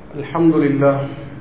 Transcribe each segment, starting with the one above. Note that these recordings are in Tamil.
الحمد لله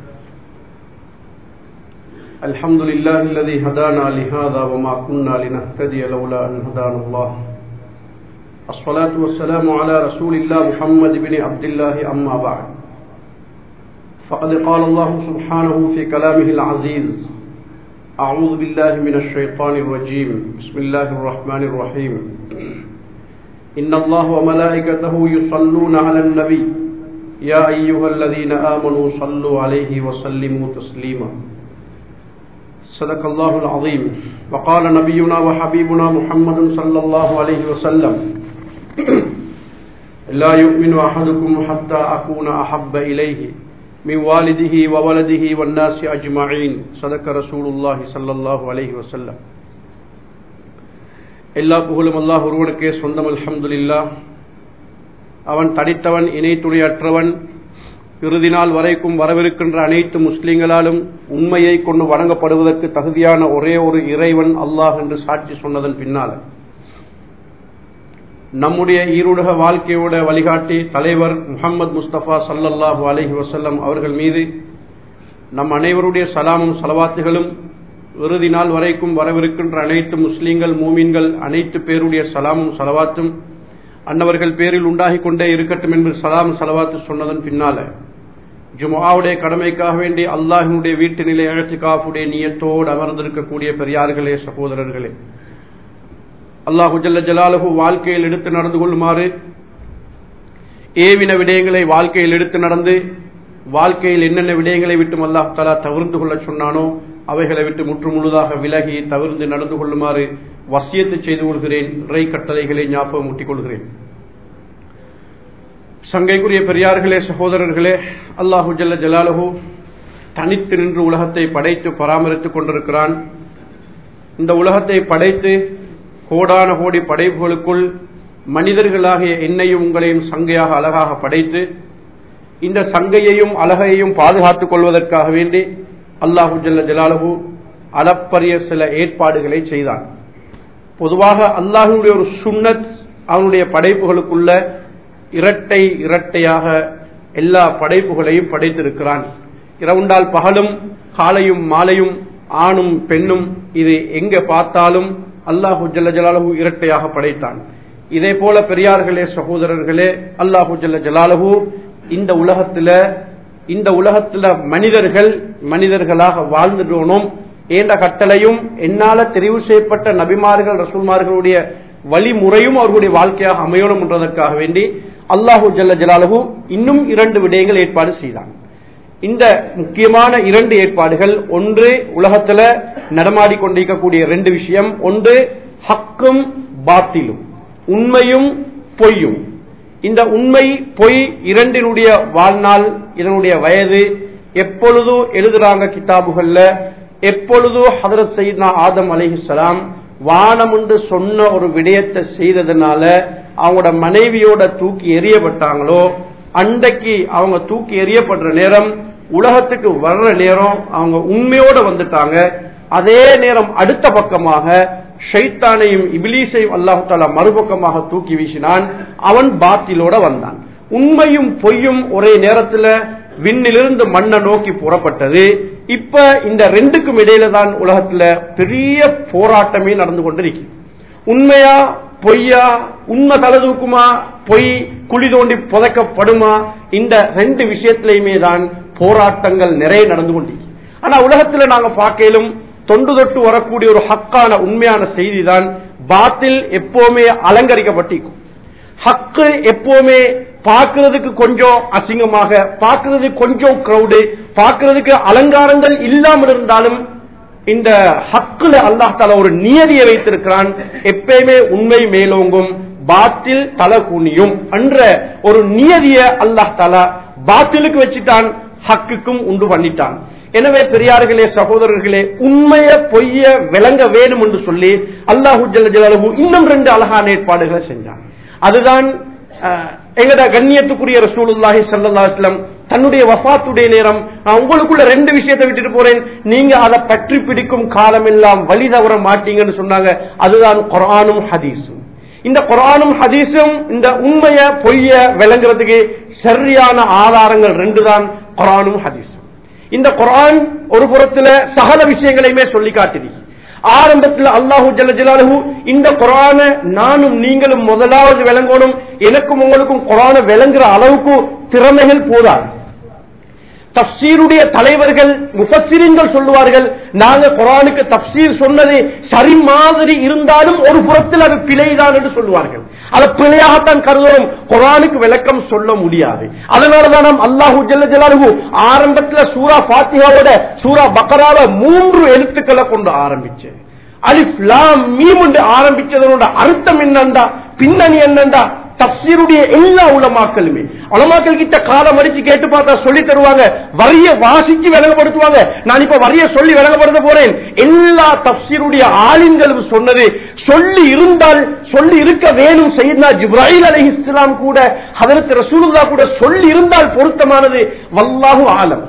الحمد لله الذي هدانا لهذا وما كنا لنهتدي لولا أن هدانا الله الصلاة والسلام على رسول الله محمد بن عبد الله أما بعد فقد قال الله سبحانه في كلامه العزيز أعوذ بالله من الشيطان الرجيم بسم الله الرحمن الرحيم إن الله وملائكته يصلون على النبي يا أيها الذين آمنوا صلوا عليه وسلموا تسليما صدق الله العظيم وقال نبينا وحبيبنا محمد صلى الله عليه وسلم لا يؤمن أحدكم حتى أكون أحب إليه من والده وولده والناس أجمعين صدق رسول الله صلى الله عليه وسلم எல்லா புகழும் அல்லாஹ் ஒருவனுக்கே சொந்தம் அல்ஹம்துலில்லா அவன் தடித்தவன் இணை துணையற்றவன் இறுதி நாள் வரைக்கும் வரவிருக்கின்ற அனைத்து முஸ்லிம்களாலும் உண்மையை கொண்டு வணங்கப்படுவதற்கு தகுதியான ஒரே ஒரு இறைவன் அல்லாஹ் என்று சாட்சி சொன்னதன் பின்னால் நம்முடைய ஈருலக வாழ்க்கையோட வழிகாட்டி தலைவர் முகமது முஸ்தபா சல்லல்லாஹு அலஹி வசல்லம் அவர்கள் மீது நம் அனைவருடைய சலாமும் சலவாத்துகளும் இறுதி நாள் வரைக்கும் வரவிருக்கின்ற அனைத்து முஸ்லீம்கள் மூமீன்கள் அனைத்து பேருடைய சலாமும் சலவாத்தும் அன்னவர்கள் பேரில் உண்டாகிக் கொண்டே இருக்கட்டும் என்று சலாம் சலவாத்து சொன்னதன் பின்னால ஜுமாவுடைய கடமைக்காக வேண்டி அல்லாஹினுடைய வீட்டு நிலை அழத்திகாஃபுடைய நீயத்தோடு அமர்ந்திருக்கக்கூடிய பெரியார்களே சகோதரர்களே அல்லாஹு ஜல்ல ஜலாலகு வாழ்க்கையில் எடுத்து நடந்து கொள்ளுமாறு ஏவின விடயங்களை வாழ்க்கையில் எடுத்து நடந்து வாழ்க்கையில் என்னென்ன விடயங்களை விட்டும் அல்லாஹ் தலா தவிர்ந்து கொள்ள சொன்னானோ அவைகளை விட்டு முற்று முழுதாக விலகி தவிர்த்து நடந்து கொள்ளுமாறு வசியத்து செய்து கொள்கிறேன் இறை கட்டளைகளை ஞாபகம் ஊட்டிக் கொள்கிறேன் சங்கைக்குரிய பெரியார்களே சகோதரர்களே அல்லாஹு ஜல்ல ஜலாலஹு தனித்து நின்று உலகத்தை படைத்து பராமரித்துக் கொண்டிருக்கிறான் இந்த உலகத்தை படைத்து கோடான கோடி படைப்புகளுக்குள் மனிதர்களாகிய என்னையும் உங்களையும் சங்கையாக அழகாக படைத்து இந்த சங்கையையும் அழகையும் பாதுகாத்துக் கொள்வதற்காக வேண்டி அல்லாஹு ஜல்ல ஜலாலஹு அளப்பரிய சில ஏற்பாடுகளை செய்தான் பொதுவாக அல்லாஹுடைய ஒரு சுண்ணத் அவனுடைய படைப்புகளுக்குள்ள இரட்டை இரட்டையாக எல்லா படைப்புகளையும் படைத்திருக்கிறான் இரவுண்டால் பகலும் காலையும் மாலையும் ஆணும் பெண்ணும் இது எங்க பார்த்தாலும் அல்லாஹு ஜல்ல ஜலாலஹு இரட்டையாக படைத்தான் இதே போல பெரியார்களே சகோதரர்களே அல்லாஹு ஜல்ல ஜலாலஹு இந்த உலகத்துல இந்த உலகத்துல மனிதர்கள் மனிதர்களாக வாழ்ந்துடணும் என்ற கட்டளையும் என்னால தெரிவு செய்யப்பட்ட நபிமார்கள் ரசூல்மார்களுடைய வழிமுறையும் அவர்களுடைய வாழ்க்கையாக அமையணும் என்றதற்காக வேண்டி அல்லாஹூ ஜல்ல ஜலாலஹூ இன்னும் இரண்டு விடயங்கள் ஏற்பாடு செய்தான் இந்த முக்கியமான இரண்டு ஏற்பாடுகள் ஒன்று உலகத்துல நடமாடி கொண்டிருக்கக்கூடிய ரெண்டு விஷயம் ஒன்று ஹக்கும் பாத்திலும் உண்மையும் பொய்யும் இந்த உண்மை பொய் இரண்டினுடைய வாழ்நாள் இதனுடைய வயது எப்பொழுது எழுதுறாங்க கிதாபுகள்ல எப்பொழுது ஹதரத் சைத்னா ஆதம் அலிஹலாம் வானம் என்று சொன்ன ஒரு விடயத்தை செய்ததுனால அவங்களோட மனைவியோட தூக்கி எறியப்பட்டாங்களோ அன்றைக்கு அவங்க தூக்கி எறியப்படுற நேரம் உலகத்துக்கு வர்ற நேரம் அவங்க உண்மையோட வந்துட்டாங்க அதே நேரம் அடுத்த பக்கமாக ஷைத்தானையும் இபிலீஸையும் அல்லாஹு தாலா மறுபக்கமாக தூக்கி வீசினான் அவன் பாத்திலோட வந்தான் உண்மையும் பொய்யும் ஒரே நேரத்தில் விண்ணிலிருந்து மண்ணை நோக்கி புறப்பட்டது இப்ப இந்த ரெண்டுக்கும் இடையில தான் உலகத்துல பெரிய போராட்டமே நடந்து கொண்டிருக்கு உண்மையா பொய்யா உண்மை தலதூக்குமா பொய் குழி தோண்டி புதைக்கப்படுமா இந்த ரெண்டு விஷயத்திலையுமே தான் போராட்டங்கள் நிறைய நடந்து கொண்டிருக்கு ஆனா உலகத்துல நாங்க பார்க்கலும் தொண்டு தொட்டு வரக்கூடிய ஒரு ஹக்கான உண்மையான செய்தி தான் பாத்தில் எப்பவுமே அலங்கரிக்கப்பட்டிருக்கும் ஹக்கு எப்பவுமே பார்க்கறதுக்கு கொஞ்சம் அசிங்கமாக பார்க்கறதுக்கு கொஞ்சம் கிரௌடு பார்க்கறதுக்கு அலங்காரங்கள் இல்லாமல் இருந்தாலும் இந்த ஹக்குல அல்லாஹ் தால ஒரு நியதியை வைத்திருக்கிறான் எப்பயுமே உண்மை மேலோங்கும் பாத்தில் தல குனியும் என்ற ஒரு நியதியை அல்லாஹ் தாலா பாத்திலுக்கு வச்சுட்டான் ஹக்குக்கும் உண்டு பண்ணிட்டான் எனவே பெரியார்களே சகோதரர்களே உண்மைய பொய்ய விளங்க வேணும் என்று சொல்லி அல்லாஹு ஜல்லு இன்னும் ரெண்டு அழகான ஏற்பாடுகளை செஞ்சான் அதுதான் எங்கட கண்ணியத்துக்குரிய ரசூலுல்லாஹி சல்லாஸ்லம் தன்னுடைய வஃத்துடைய நேரம் நான் உங்களுக்குள்ள ரெண்டு விஷயத்தை விட்டுட்டு போறேன் நீங்க அதை பற்றி பிடிக்கும் காலம் எல்லாம் வழி தவற மாட்டீங்கன்னு சொன்னாங்க அதுதான் குரானும் ஹதீஸும் இந்த குரானும் ஹதீஸும் இந்த உண்மைய பொய்ய விளங்குறதுக்கு சரியான ஆதாரங்கள் ரெண்டு தான் குரானும் ஹதீஸும் இந்த குரான் ஒரு புறத்துல சகல விஷயங்களையுமே சொல்லி காட்டுது ஆரம்பத்தில் அல்லாஹு ஜல்ல ஜலாலுஹு இந்த குரான நானும் நீங்களும் முதலாவது விளங்கணும் எனக்கும் உங்களுக்கும் குரான விளங்குற அளவுக்கு திறமைகள் போதாது தப்சீருடைய தலைவர்கள் முஃபஸ்ஸிரீன்கள் சொல்லுவார்கள் நாங்க குரானுக்கு தப்சீர் சொன்னது சரி மாதிரி இருந்தாலும் ஒரு புறத்தில் அது பிழைதான் என்று சொல்லுவார்கள் அதை பிழையாகத்தான் கருதுறோம் குரானுக்கு விளக்கம் சொல்ல முடியாது அதனாலதான் நாம் அல்லாஹு ஜல்ல ஜலாலுஹு ஆரம்பத்துல சூரா பாத்தியாவோட சூரா பக்கரால மூன்று எழுத்துக்களை கொண்டு ஆரம்பிச்சு அலிஃப் லாம் மீம் என்று ஆரம்பிச்சதனோட அர்த்தம் என்னண்டா பின்னணி என்னண்டா தப்சீருடைய எல்லா உலமாக்களுமே உலமாக்கள் கிட்ட காலம் அடிச்சு கேட்டு பார்த்தா சொல்லி தருவாங்க வரிய வாசிச்சு விளங்கப்படுத்துவாங்க நான் இப்ப வரிய சொல்லி விளங்கப்படுத்த போறேன் எல்லா தப்சீருடைய ஆலிம்களும் சொன்னது சொல்லி இருந்தால் சொல்லி இருக்க வேணும் செய்தா ஜிப்ராஹில் அலி இஸ்லாம் கூட அதற்கு ரசூலுல்லா கூட சொல்லி இருந்தால் பொருத்தமானது வல்லாஹு ஆலம்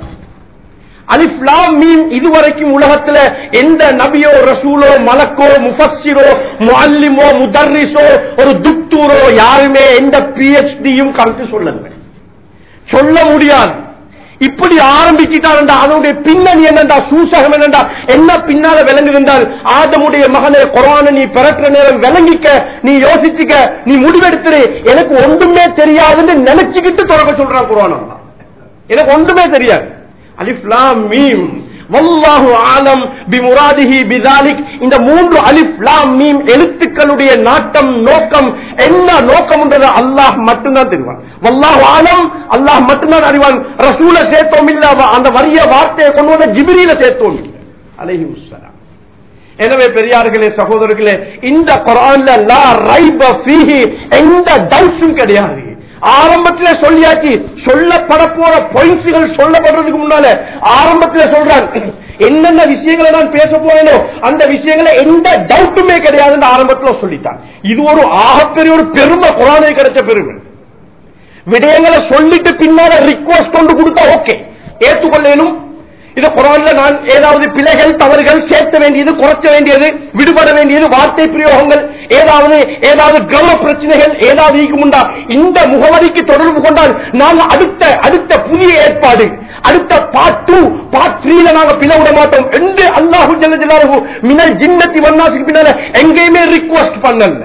அலிஃப்லாம் மீம் இதுவரைக்கும் உலகத்துல எந்த நபியோ ரசூலோ மலக்கோ முஃபஸ்ஸிரோ முஅல்லிமோ முதர்ரிஸோ ஒரு துக்தூரோ யாருமே எந்த பிஹெச்டியும் கணக்கு சொல்லல சொல்ல முடியாது இப்படி ஆரம்பிச்சுட்டான் அதனுடைய பின்னணி என்னண்டா சூசகம் என்னண்டா என்ன பின்னால விளங்குகின்றால் ஆதமுடைய மகனை குரான நீ பிறக்கிற நேரம் விளங்கிக்க நீ யோசிச்சுக்க நீ முடிவெடுத்துரு எனக்கு ஒன்றுமே தெரியாதுன்னு நினைச்சுக்கிட்டு தொடங்க சொல்றான் குரான் எனக்கு ஒன்றுமே தெரியாது அலிஃப் லாம் மீம் வல்லாஹு ஆலம் பிமுராதிஹி பிதாலிக் இந்த மூன்று அலிஃப் லாம் மீம் எழுத்துக்களுடைய நாட்டம் நோக்கம் என்ன நோக்கம் அல்லாஹ் மட்டும்தான் தெரிவான் வல்லாஹு ஆலம் அல்லாஹ் மட்டும்தான் அறிவான் ரசூல சேர்த்தோம் இல்ல அந்த வரிய வார்த்தையை கொண்டு வந்த ஜிபிரியில சேர்த்தோம் அலைஹி முஸ்ஸலாம் எனவே பெரியார்களே சகோதரர்களே இந்த குரான்ல லா ரைப ஃபீஹி எந்த டவுட்ஸும் கிடையாது ஆரம்பத்தில் சொல்லியாச்சு சொல்லப்பட போற பாயிண்ட்ஸுகள் சொல்லப்படுறதுக்கு முன்னால ஆரம்பத்தில் சொல்றான் என்னென்ன விஷயங்களை நான் பேச போறேனோ அந்த விஷயங்களை எந்த டவுட்டுமே கிடையாதுன்னு ஆரம்பத்தில் சொல்லிட்டான் இது ஒரு ஆகப்பெரிய ஒரு பெருமை குரானை கிடைச்ச பெருமை விடயங்களை சொல்லிட்டு பின்னால ரிக்வஸ்ட் கொண்டு கொடுத்தா ஓகே ஏற்றுக்கொள்ளேனும் இது குரான்ல நான் ஏதாவது பிழைகள் தவறுகள் சேர்த்த வேண்டியது குறைச்ச வேண்டியது விடுபட வேண்டியது வார்த்தை பிரயோகங்கள் ஏதாவது ஏதாவது கிரம பிரச்சனைகள் ஏதாவது ஈக்குமுண்டா இந்த முகவரிக்கு தொடர்பு கொண்டால் நாம் அடுத்த அடுத்த புதிய ஏற்பாடு அடுத்த பார்ட் டூ பார்ட் த்ரீல நாங்க பிள விட மாட்டோம் என்று அல்லாஹு ஜல்ல ஜலாலுஹு மினல் ஜின்னத்தி வன்னாசிக்கு பின்னால எங்கேயுமே ரிக்வஸ்ட் பண்ணல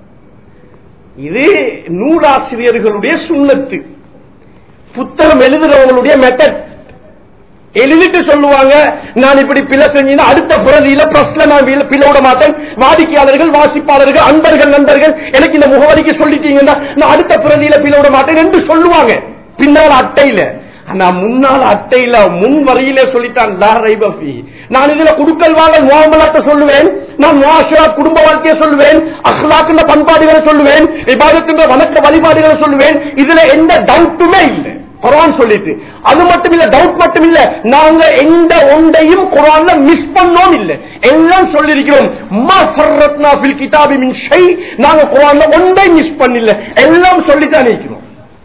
இது நூலாசிரியர்களுடைய சுண்ணத்து புத்தகம் எழுதுறவங்களுடைய மெத்தட் எழுதிட்டு சொல்லுவாங்க நான் இப்படி பிழை செஞ்சீங்கன்னா அடுத்த பிரதியில பிரஸ்ல நான் பிழை விட மாட்டேன் வாடிக்கையாளர்கள் வாசிப்பாளர்கள் அன்பர்கள் நண்பர்கள் எனக்கு இந்த முகவரிக்கு சொல்லிட்டீங்கன்னா நான் அடுத்த பிரதியில பிழை விட மாட்டேன் என்று சொல்லுவாங்க பின்னால் அட்டையில ஆனா முன்னாள் அட்டையில முன் வரையிலே சொல்லிட்டான் நான் இதுல குடுக்கல் வாங்கல் முகாமலாட்ட சொல்லுவேன் நான் முவாஷரா குடும்ப வாழ்க்கையை சொல்லுவேன் அஹ்லாக்குன்ற பண்பாடுகளை சொல்லுவேன் விவாதத்தின் வணக்க வழிபாடுகளை சொல்லுவேன் இதுல எந்த டவுட்டுமே இல்லை குரான் சொல்லிட்டு அது மட்டும் இல்ல டவுட் மட்டும் இல்ல நாங்க எந்த ஒன்றையும் குரான்ல மிஸ் பண்ணோம் இல்ல எல்லாம் சொல்லிருக்கிறோம் மா ஃபர்ரத்னா ஃபில் கிதாபி மின் ஷை நாங்க குரான்ல ஒன்றை மிஸ் பண்ணல எல்லாம் சொல்லித்தான் இருக்கிறோம்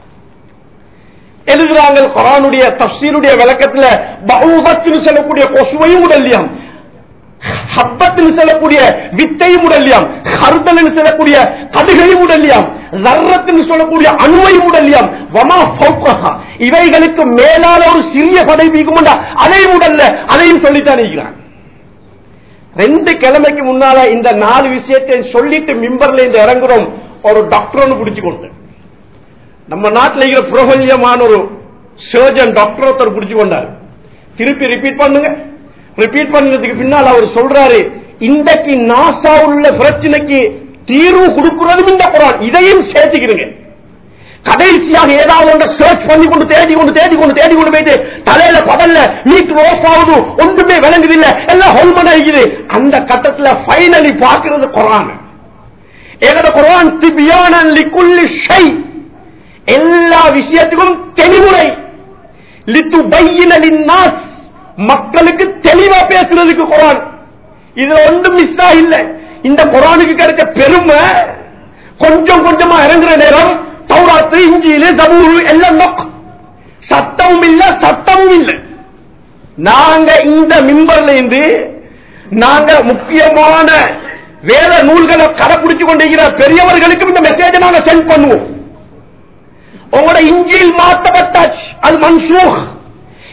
எழுதுறாங்க குரானுடைய தப்சீருடைய விளக்கத்துல பௌபத்தில் சொல்லக்கூடிய கொசுவையும் உடல்லியாம் ஹப்பத்தில் செல்லக்கூடிய வித்தையும் உடல்லியாம் ஹர்தல் செல்லக்கூடிய கடுகையும் உடல்லியாம் லர்ரத்தில் சொல்லக்கூடிய அணுவையும் உடல்லியாம் வமா ஃபௌகஹா இவைகளுக்கு மேலான ஒரு சிறிய படை வீக்கும்டா அதையும் உடல்ல அதையும் சொல்லித்தான் இருக்கிறான் ரெண்டு கிழமைக்கு முன்னால இந்த நாலு விஷயத்தை சொல்லிட்டு மிம்பர்ல இருந்து இறங்குறோம் ஒரு டாக்டர் ஒன்று பிடிச்சு கொண்டு நம்ம நாட்டில் இருக்கிற பிரபல்யமான ஒரு சர்ஜன் டாக்டர் ஒருத்தர் பிடிச்சு கொண்டார் திருப்பி ரிப்பீட் பண்ணுங்க ரிப்பீட் பண்ணதுக்கு பின்னால் அவர் சொல்றாரு இன்றைக்கு நாசா உள்ள பிரச்சனைக்கு தீர்வு கொடுக்கிறதும் இந்த குரான் இதையும் சேர்த்துக்கிறீங்க கடைசியாக ஏதாவது ஒன்றை சர்ச் பண்ணி கொண்டு தேடி கொண்டு தேடி கொண்டு தேடி கொண்டு போயிட்டு தலையில பதல்ல மீட்டர் ஆஃப் ஆகுது ஒன்றுமே விளங்குது இல்ல எல்லாம் ஹோல்மன் ஆகிக்குது அந்த கட்டத்துல ஃபைனலி பாக்குறது குரான் எங்கட குரான் திபியான லிக்குள்ளி ஷை எல்லா விஷயத்துக்கும் தெளிவுரை லித்து பையின மக்களுக்கு தெளிவா பேசுறதுக்கு குரான் இதுல ஒன்றும் மிஸ் இல்ல இந்த குரானுக்கு கிடைச்ச பெருமை கொஞ்சம் கொஞ்சமா இறங்குற நேரம் தௌராத்து இஞ்சியில சபூரு எல்லாம் நோக்கம் சத்தமும் இல்ல சத்தமும் இல்ல நாங்க இந்த மிம்பர்ல இருந்து நாங்க முக்கியமான வேத நூல்களை கடைபிடிச்சு கொண்டிருக்கிற பெரியவர்களுக்கும் இந்த மெசேஜை நாங்க சென்ட் பண்ணுவோம் உங்களோட இஞ்சியில் மாற்றப்பட்டாச்சு அது மன்சூக்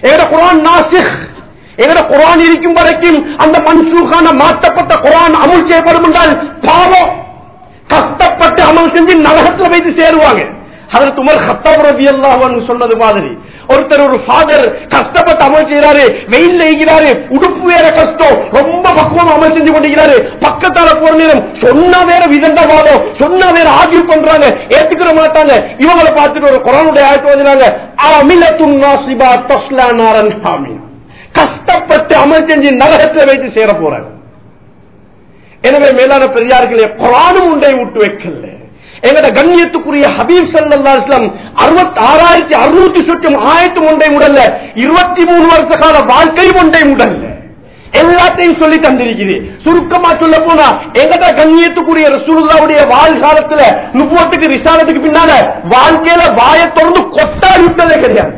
எங்கட குரான் நாசிக் எங்கட குரான் இருக்கும் வரைக்கும் அந்த மன்சூகான மாற்றப்பட்ட குரான் அமுல் செய்யப்படும் என்றால் பாவம் கஷ்டப்பட்டு அமல் செஞ்சு நரகத்துல வைத்து சேருவாங்க அதற்கு உமர் ஹத்தாப் ரலியல்லாஹு சொன்னது மாதிரி ஒருத்தர் ஒரு ஃபாதர் கஷ்டப்பட்டு அமல் செய்யறாரு வெயில் இருக்கிறாரு உடுப்பு வேற கஷ்டம் ரொம்ப பக்குவம் அமல் செஞ்சு கொண்டிருக்கிறாரு பக்கத்தால போற நேரம் சொன்னா வேற விதண்டவாதம் சொன்னா வேற ஆர்கியூ பண்றாங்க ஏத்துக்கிற மாட்டாங்க இவங்களை பார்த்துட்டு ஒரு குரானுடைய ஆயத்து வந்தாங்க அமிலத்துன் நாசிபா தஸ்லா நாரன் ஹாமி கஷ்டப்பட்டு அமல் செஞ்சு நரகத்தில் வைத்து சேர போறாங்க எனவே மேலான பெரியார்களே குரானும் உண்டை விட்டு வைக்கல எங்கட கண்ணியத்துக்குரிய ஹபீப் சல்லா இஸ்லாம் அறுபத்தி ஆறாயிரத்தி அறுநூத்தி சுற்றும் ஆயிரத்தி ஒன்றை முடல்ல இருபத்தி மூணு வருஷ கால வாழ்க்கை ஒன்றை முடல்ல எல்லாத்தையும் சொல்லி தந்திருக்குது சுருக்கமா சொல்ல போனா எங்கட கண்ணியத்துக்குரிய ரசூலுல்லாவுடைய வாழ்காலத்துல நுபுவத்துக்கு ரிசாலத்துக்கு பின்னால வாழ்க்கையில வாயை தொடர்ந்து கொட்டாய் விட்டதே கிடையாது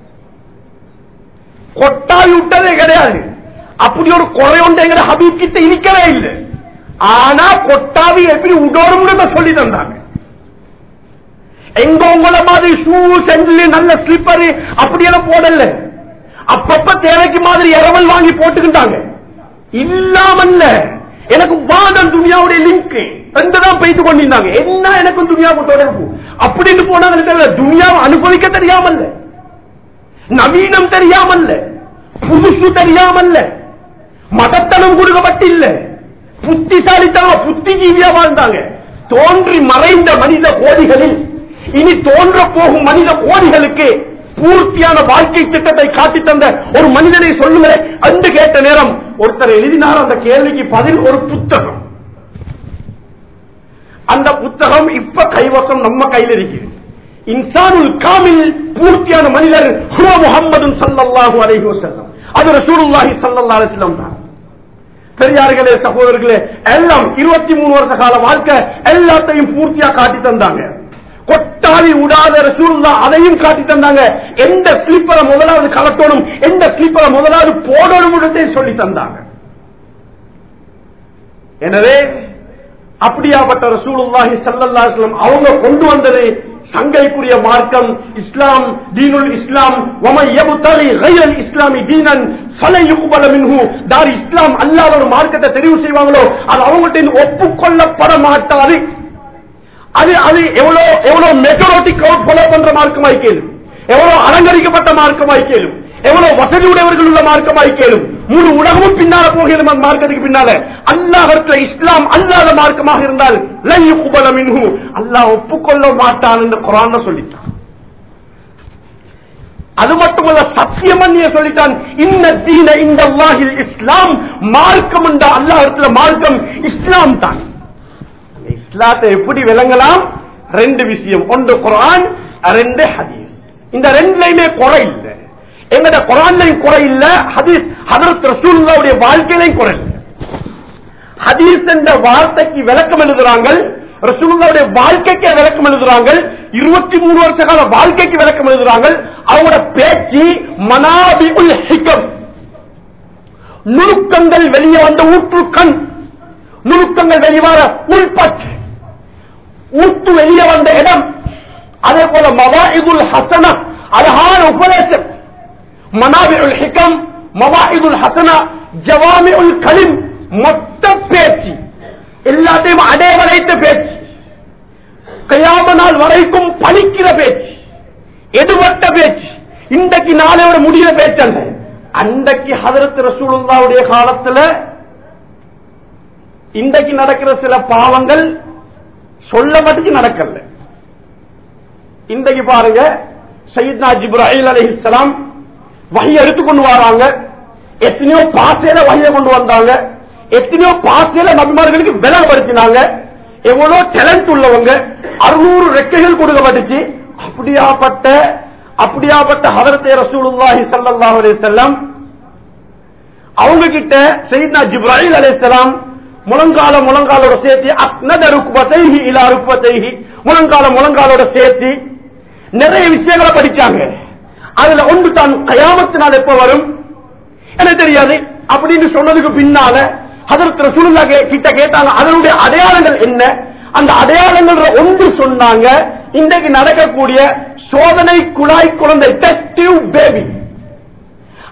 கொட்டாய் விட்டதே கிடையாது அப்படி ஒரு குறை ஒன்று எங்கட ஹபீப் கிட்ட இருக்கவே இல்லை ஆனா கொட்டாவி எப்படி உடோரும் சொல்லி தந்தாங்க எங்க உங்கள மாதிரி ஷூ செண்டில் நல்ல ஸ்லிப்பர் அப்படியெல்லாம் போடல அப்பப்ப தேவைக்கு மாதிரி இரவல் வாங்கி போட்டுக்கிட்டாங்க இல்லாமல்ல எனக்கு வாதம் துணியாவுடைய லிங்க் ரெண்டு தான் போயிட்டு கொண்டிருந்தாங்க என்ன எனக்கும் துணியாவுக்கு தொடர்பு அப்படின்னு போனாங்க துணியாவை அனுபவிக்க தெரியாமல்ல நவீனம் தெரியாமல்ல புதுசு தெரியாமல்ல மதத்தனம் கொடுக்கப்பட்டில்லை புத்திசாலித்தனம் புத்திஜீவியா வாழ்ந்தாங்க தோன்றி மறைந்த மனித கோடிகளில் இனி தோன்ற போகும் மனித கோடிகளுக்கு பூர்த்தியான வாழ்க்கை திட்டத்தை காட்டி தந்த ஒரு மனிதனை சொல்லுங்களேன் அன்று கேட்ட நேரம் ஒருத்தர் எழுதினார் அந்த கேள்விக்கு பதில் ஒரு புத்தகம் அந்த புத்தகம் இப்ப கைவசம் நம்ம கையில் இருக்கிறது இன்சானுல் காமில் பூர்த்தியான மனிதர் ஹுவ முகம்மது சல்லல்லாஹு அலைஹி வஸல்லம் அது ரசூலுல்லாஹி ஸல்லல்லாஹு அலைஹி வஸல்லம் தான் பெரியார்களே சகோதரர்களே எல்லாம் இருபத்தி மூணு வருஷ கால வாழ்க்கை எல்லாத்தையும் பூர்த்தியா காட்டி தந்தாங்க கொட்டாவி விடாத ரசூல்லா அதையும் காட்டி தந்தாங்க எந்த ஸ்லீப்பரை முதலாவது கலட்டணும் எந்த ஸ்லீப்பரை முதலாவது போடணும் சொல்லி தந்தாங்க எனவே அப்படியாப்பட்ட ரசூலுல்லாஹி ஸல்லல்லாஹு அலைஹி வஸல்லம் அவங்க கொண்டு வந்தது சங்கைக்குரிய மார்க்கம் இஸ்லாம் தீனுல் இஸ்லாம் வமன் யப்தகி கைரல் இஸ்லாமி தீனன் ஃபலன் யுக்பல மின்ஹு தார் இஸ்லாம் அல்லாத ஒரு மார்க்கத்தை தெரிவு செய்வாங்களோ அது அவங்கள்ட்ட ஒப்புக்கொள்ளப்பட மாட்டாது அது அது எவ்வளவு எவ்வளவு மெஜாரிட்டி கவுட் ஃபாலோ பண்ற மார்க்கமாய் கேளும் எவ்வளவு அலங்கரிக்கப்பட்ட மார்க்கமாய் கேளும் எவ்வளவு வசதி உடையவர்கள் உள்ள மார்க்கமாய் கேளும் முழு உலகமும் பின்னால போகிறது அந்த மார்க்கத்துக்கு பின்னால அல்லாஹத்துல இஸ்லாம் அல்லாத மார்க்கமாக இருந்தால் லன் யுக்பல மின்ஹு அல்லாஹ் ஒப்புக்கொள்ள மாட்டான் என்று குரான் சொல்லிட்டான் அது மட்டுமல்ல சத்தியமன்னிய சொல்லிட்டான் இந்த தீன இந்த அல்லாஹில் இஸ்லாம் மார்க்கம் என்ற அல்லாஹத்துல மார்க்கம் இஸ்லாம் தான் அந்த இஸ்லாத்தை எப்படி விளங்கலாம் ரெண்டு விஷயம் ஒன்று குரான் ரெண்டு ஹதீஸ் இந்த ரெண்டுலையுமே குறை இல்லை எங்கட குரான்லையும் குறை இல்ல ஹதீஸ் ஹதரத் ரசூலுல்லாவுடைய வாழ்க்கையிலையும் குறை இல்லை ஹதீஸ் என்ற வார்த்தைக்கு விளக்கம் எழுதுறாங்க ரசூலுல்லாவுடைய வாழ்க்கைக்கு விளக்கம் எழுதுறாங்க இருபத்தி மூணு வருஷ கால வாழ்க்கைக்கு விளக்கம் எழுதுறாங்க அவங்களோட பேச்சு மனாபி உல் ஹிகம் நுணுக்கங்கள் வெளியே வந்த ஊற்று கண் நுணுக்கங்கள் வெளிவர உள்பற்று ஊற்று வெளியே வந்த இடம் அதே போல மவாஇதுல் ஹசனா அழகான உபதேசம் மனாபிஉல் ஹிகம் மவாஇதுல் ஹசனா ஜவாமிஉல் கலிம் மொத்த பேச்சு எல்லாத்தையும் அடைவழைத்த பேச்சு கயாம நாள் வரைக்கும் பலிக்கிற பேச்சு எடுபட்ட பேச்சு இன்றைக்கு நாளையோட முடிகிற பேச்சு அல்ல அன்றைக்கு ஹதரத் ரசூலுல்லாவுடைய காலத்துல இன்றைக்கு நடக்கிற சில பாவங்கள் சொல்லப்பட்டு நடக்கல இன்றைக்கு பாருங்க சையத்னா ஜிப்ராஹில் அலைஹிஸ்ஸலாம் வகையை எடுத்துக்கொண்டு வராங்க எத்தனையோ பாசையில வகையை கொண்டு வந்தாங்க எத்தனையோ பாசையில நபிமார்களுக்கு விலகப்படுத்தினாங்க எவ்வளவு டேலண்ட் உள்ளவங்க அறுநூறு ரெக்கைகள் கொடுக்கப்பட்டுச்சு அப்படியாப்பட்ட அப்படியாப்பட்ட ஹதரத்தே ரசூலுல்லாஹி ஸல்லல்லாஹு அலைஹி வஸல்லம் அவங்க கிட்ட சையத்னா ஜிப்ராஹில் அலைஹிஸ்ஸலாம் முழங்கால முழங்காலோட சேர்த்து அஸ்னத ருக்பத்தைஹி இலா ருக்பத்தைஹி முழங்கால முழங்காலோட சேர்த்து நிறைய விஷயங்களை படிச்சாங்க அதுல ஒன்று தான் கயாமத்தினால் எப்ப வரும் எனக்கு தெரியாது அப்படின்னு சொன்னதுக்கு பின்னால அதற்கு ரசூலுல்லா கே- கிட்ட கேட்டாங்க அதனுடைய அடையாளங்கள் என்ன அந்த அடையாளங்கள் ஒன்று சொன்னாங்க இன்றைக்கு நடக்கக்கூடிய சோதனை குழாய் குழந்தை டெஸ்டிவ் பேபி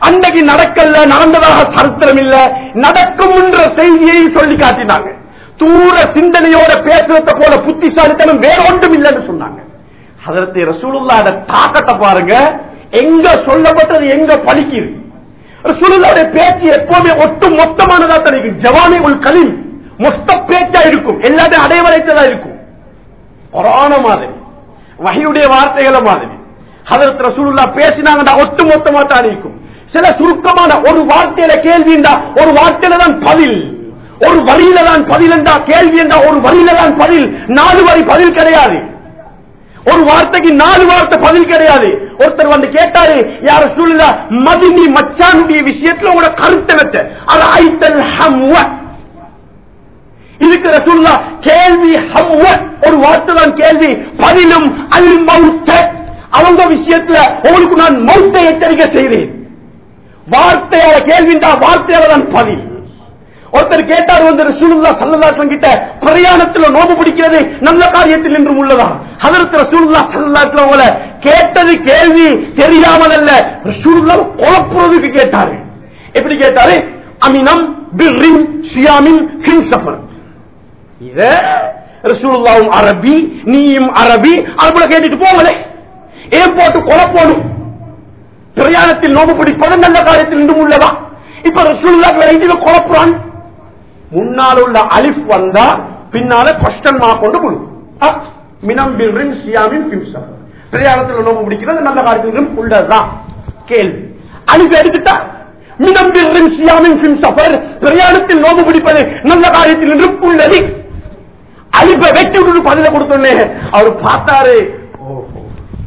அன்னைக்கு நடக்கல நடந்ததாக சரித்திரம் இல்ல நடக்கும் என்ற செய்தியை சொல்லி காட்டினாங்க தூர சிந்தனையோட பேசுறத போல புத்திசாலித்தனம் வேற ஒன்றும் இல்லைன்னு சொன்னாங்க அதற்கு ரசூலுல்லாட தாக்கத்தை பாருங்க எங்க சொல்லப்பட்டது எங்க பலிக்குது ரசூலுல்லாவுடைய பேச்சு எப்பவுமே ஒட்டு மொத்தமானதா தான் இருக்கும் ஜவானி உள் கலிம் மொத்த பேச்சா இருக்கும் எல்லாத்தையும் அடைவரைத்ததா இருக்கும் புராண மாதிரி வகையுடைய வார்த்தைகளை மாதிரி ஹதரத் ரசூலுல்லா பேசினாங்கன்னா ஒட்டு மொத்தமா தான் இருக்கும் சில சுருக்கமான ஒரு வார்த்தையில கேள்வி என்றா ஒரு வார்த்தையில தான் பதில் ஒரு வரியில தான் பதில் என்றா கேள்வி என்றா ஒரு வரியில தான் பதில் நாலு வரி பதில் கிடையாது ஒரு வார்த்தைக்கு நாலு வார்த்தை பதில் கிடையாது ஒருத்தர் வந்து கேட்டாரு யார சூழ்நிலை மதினி மச்சானுடைய விஷயத்துல உங்களோட கருத்தை வச்ச அது ஐத்தல் ஹம்வ இதுக்கு ரசூல்லா கேள்வி ஹம்வ ஒரு வார்த்தை தான் கேள்வி பதிலும் அல் மௌத்த அவங்க விஷயத்துல உங்களுக்கு நான் மௌத்தை எச்சரிக்கை செய்கிறேன் வார்த்தையால கேள்விண்டா வார்த்தையால தான் பதில் ஒருத்தர் கேட்டார் வந்து ரசூலுல்லா சல்லல்லாஹு கிட்ட பிரயாணத்துல நோம்பு பிடிக்கிறது நல்ல காரியத்தில் என்றும் உள்ளதா அதற்கு ரசூலுல்லா சல்லல்லாஹு அவங்கள கேட்டது கேள்வி தெரியாமல் அல்ல ரசூலுல்லா குழப்புறதுக்கு கேட்டாரு எப்படி கேட்டாரு அமினம் பிர்ரின் சியாமின் ஹின்சஃபர் இத ரசூலுல்லாவும் அரபி நீயும் அரபி அதுபோல கேட்டுட்டு போங்களே ஏன் போட்டு குழப்போடும் பிரயாணத்தில் நோம்பு பிடிப்பது நல்ல காரியத்தில் இன்றும் உள்ளதா இப்ப ரசூலுல்லா இதுல குழப்புறான் முன்னால் உள்ள அலிஃப் வந்தா பின்னால கொஸ்டன் மா கொண்டு முழு மினம் பிரின் சியாமின் பிம்சம் பிரயாணத்தில் நோம்பு பிடிக்கிறது நல்ல காரியத்திலும் உள்ளதுதான் கேள்வி அலிஃப் எடுத்துட்டா மினம் பிரின் சியாமின் பிம்சபர் பிரயாணத்தில் நோம்பு பிடிப்பது நல்ல காரியத்தில் என்றும் உள்ளது அலிப்ப வெட்டி விட்டு பதில கொடுத்தோன்னே அவர் பார்த்தாரு ஓஹோ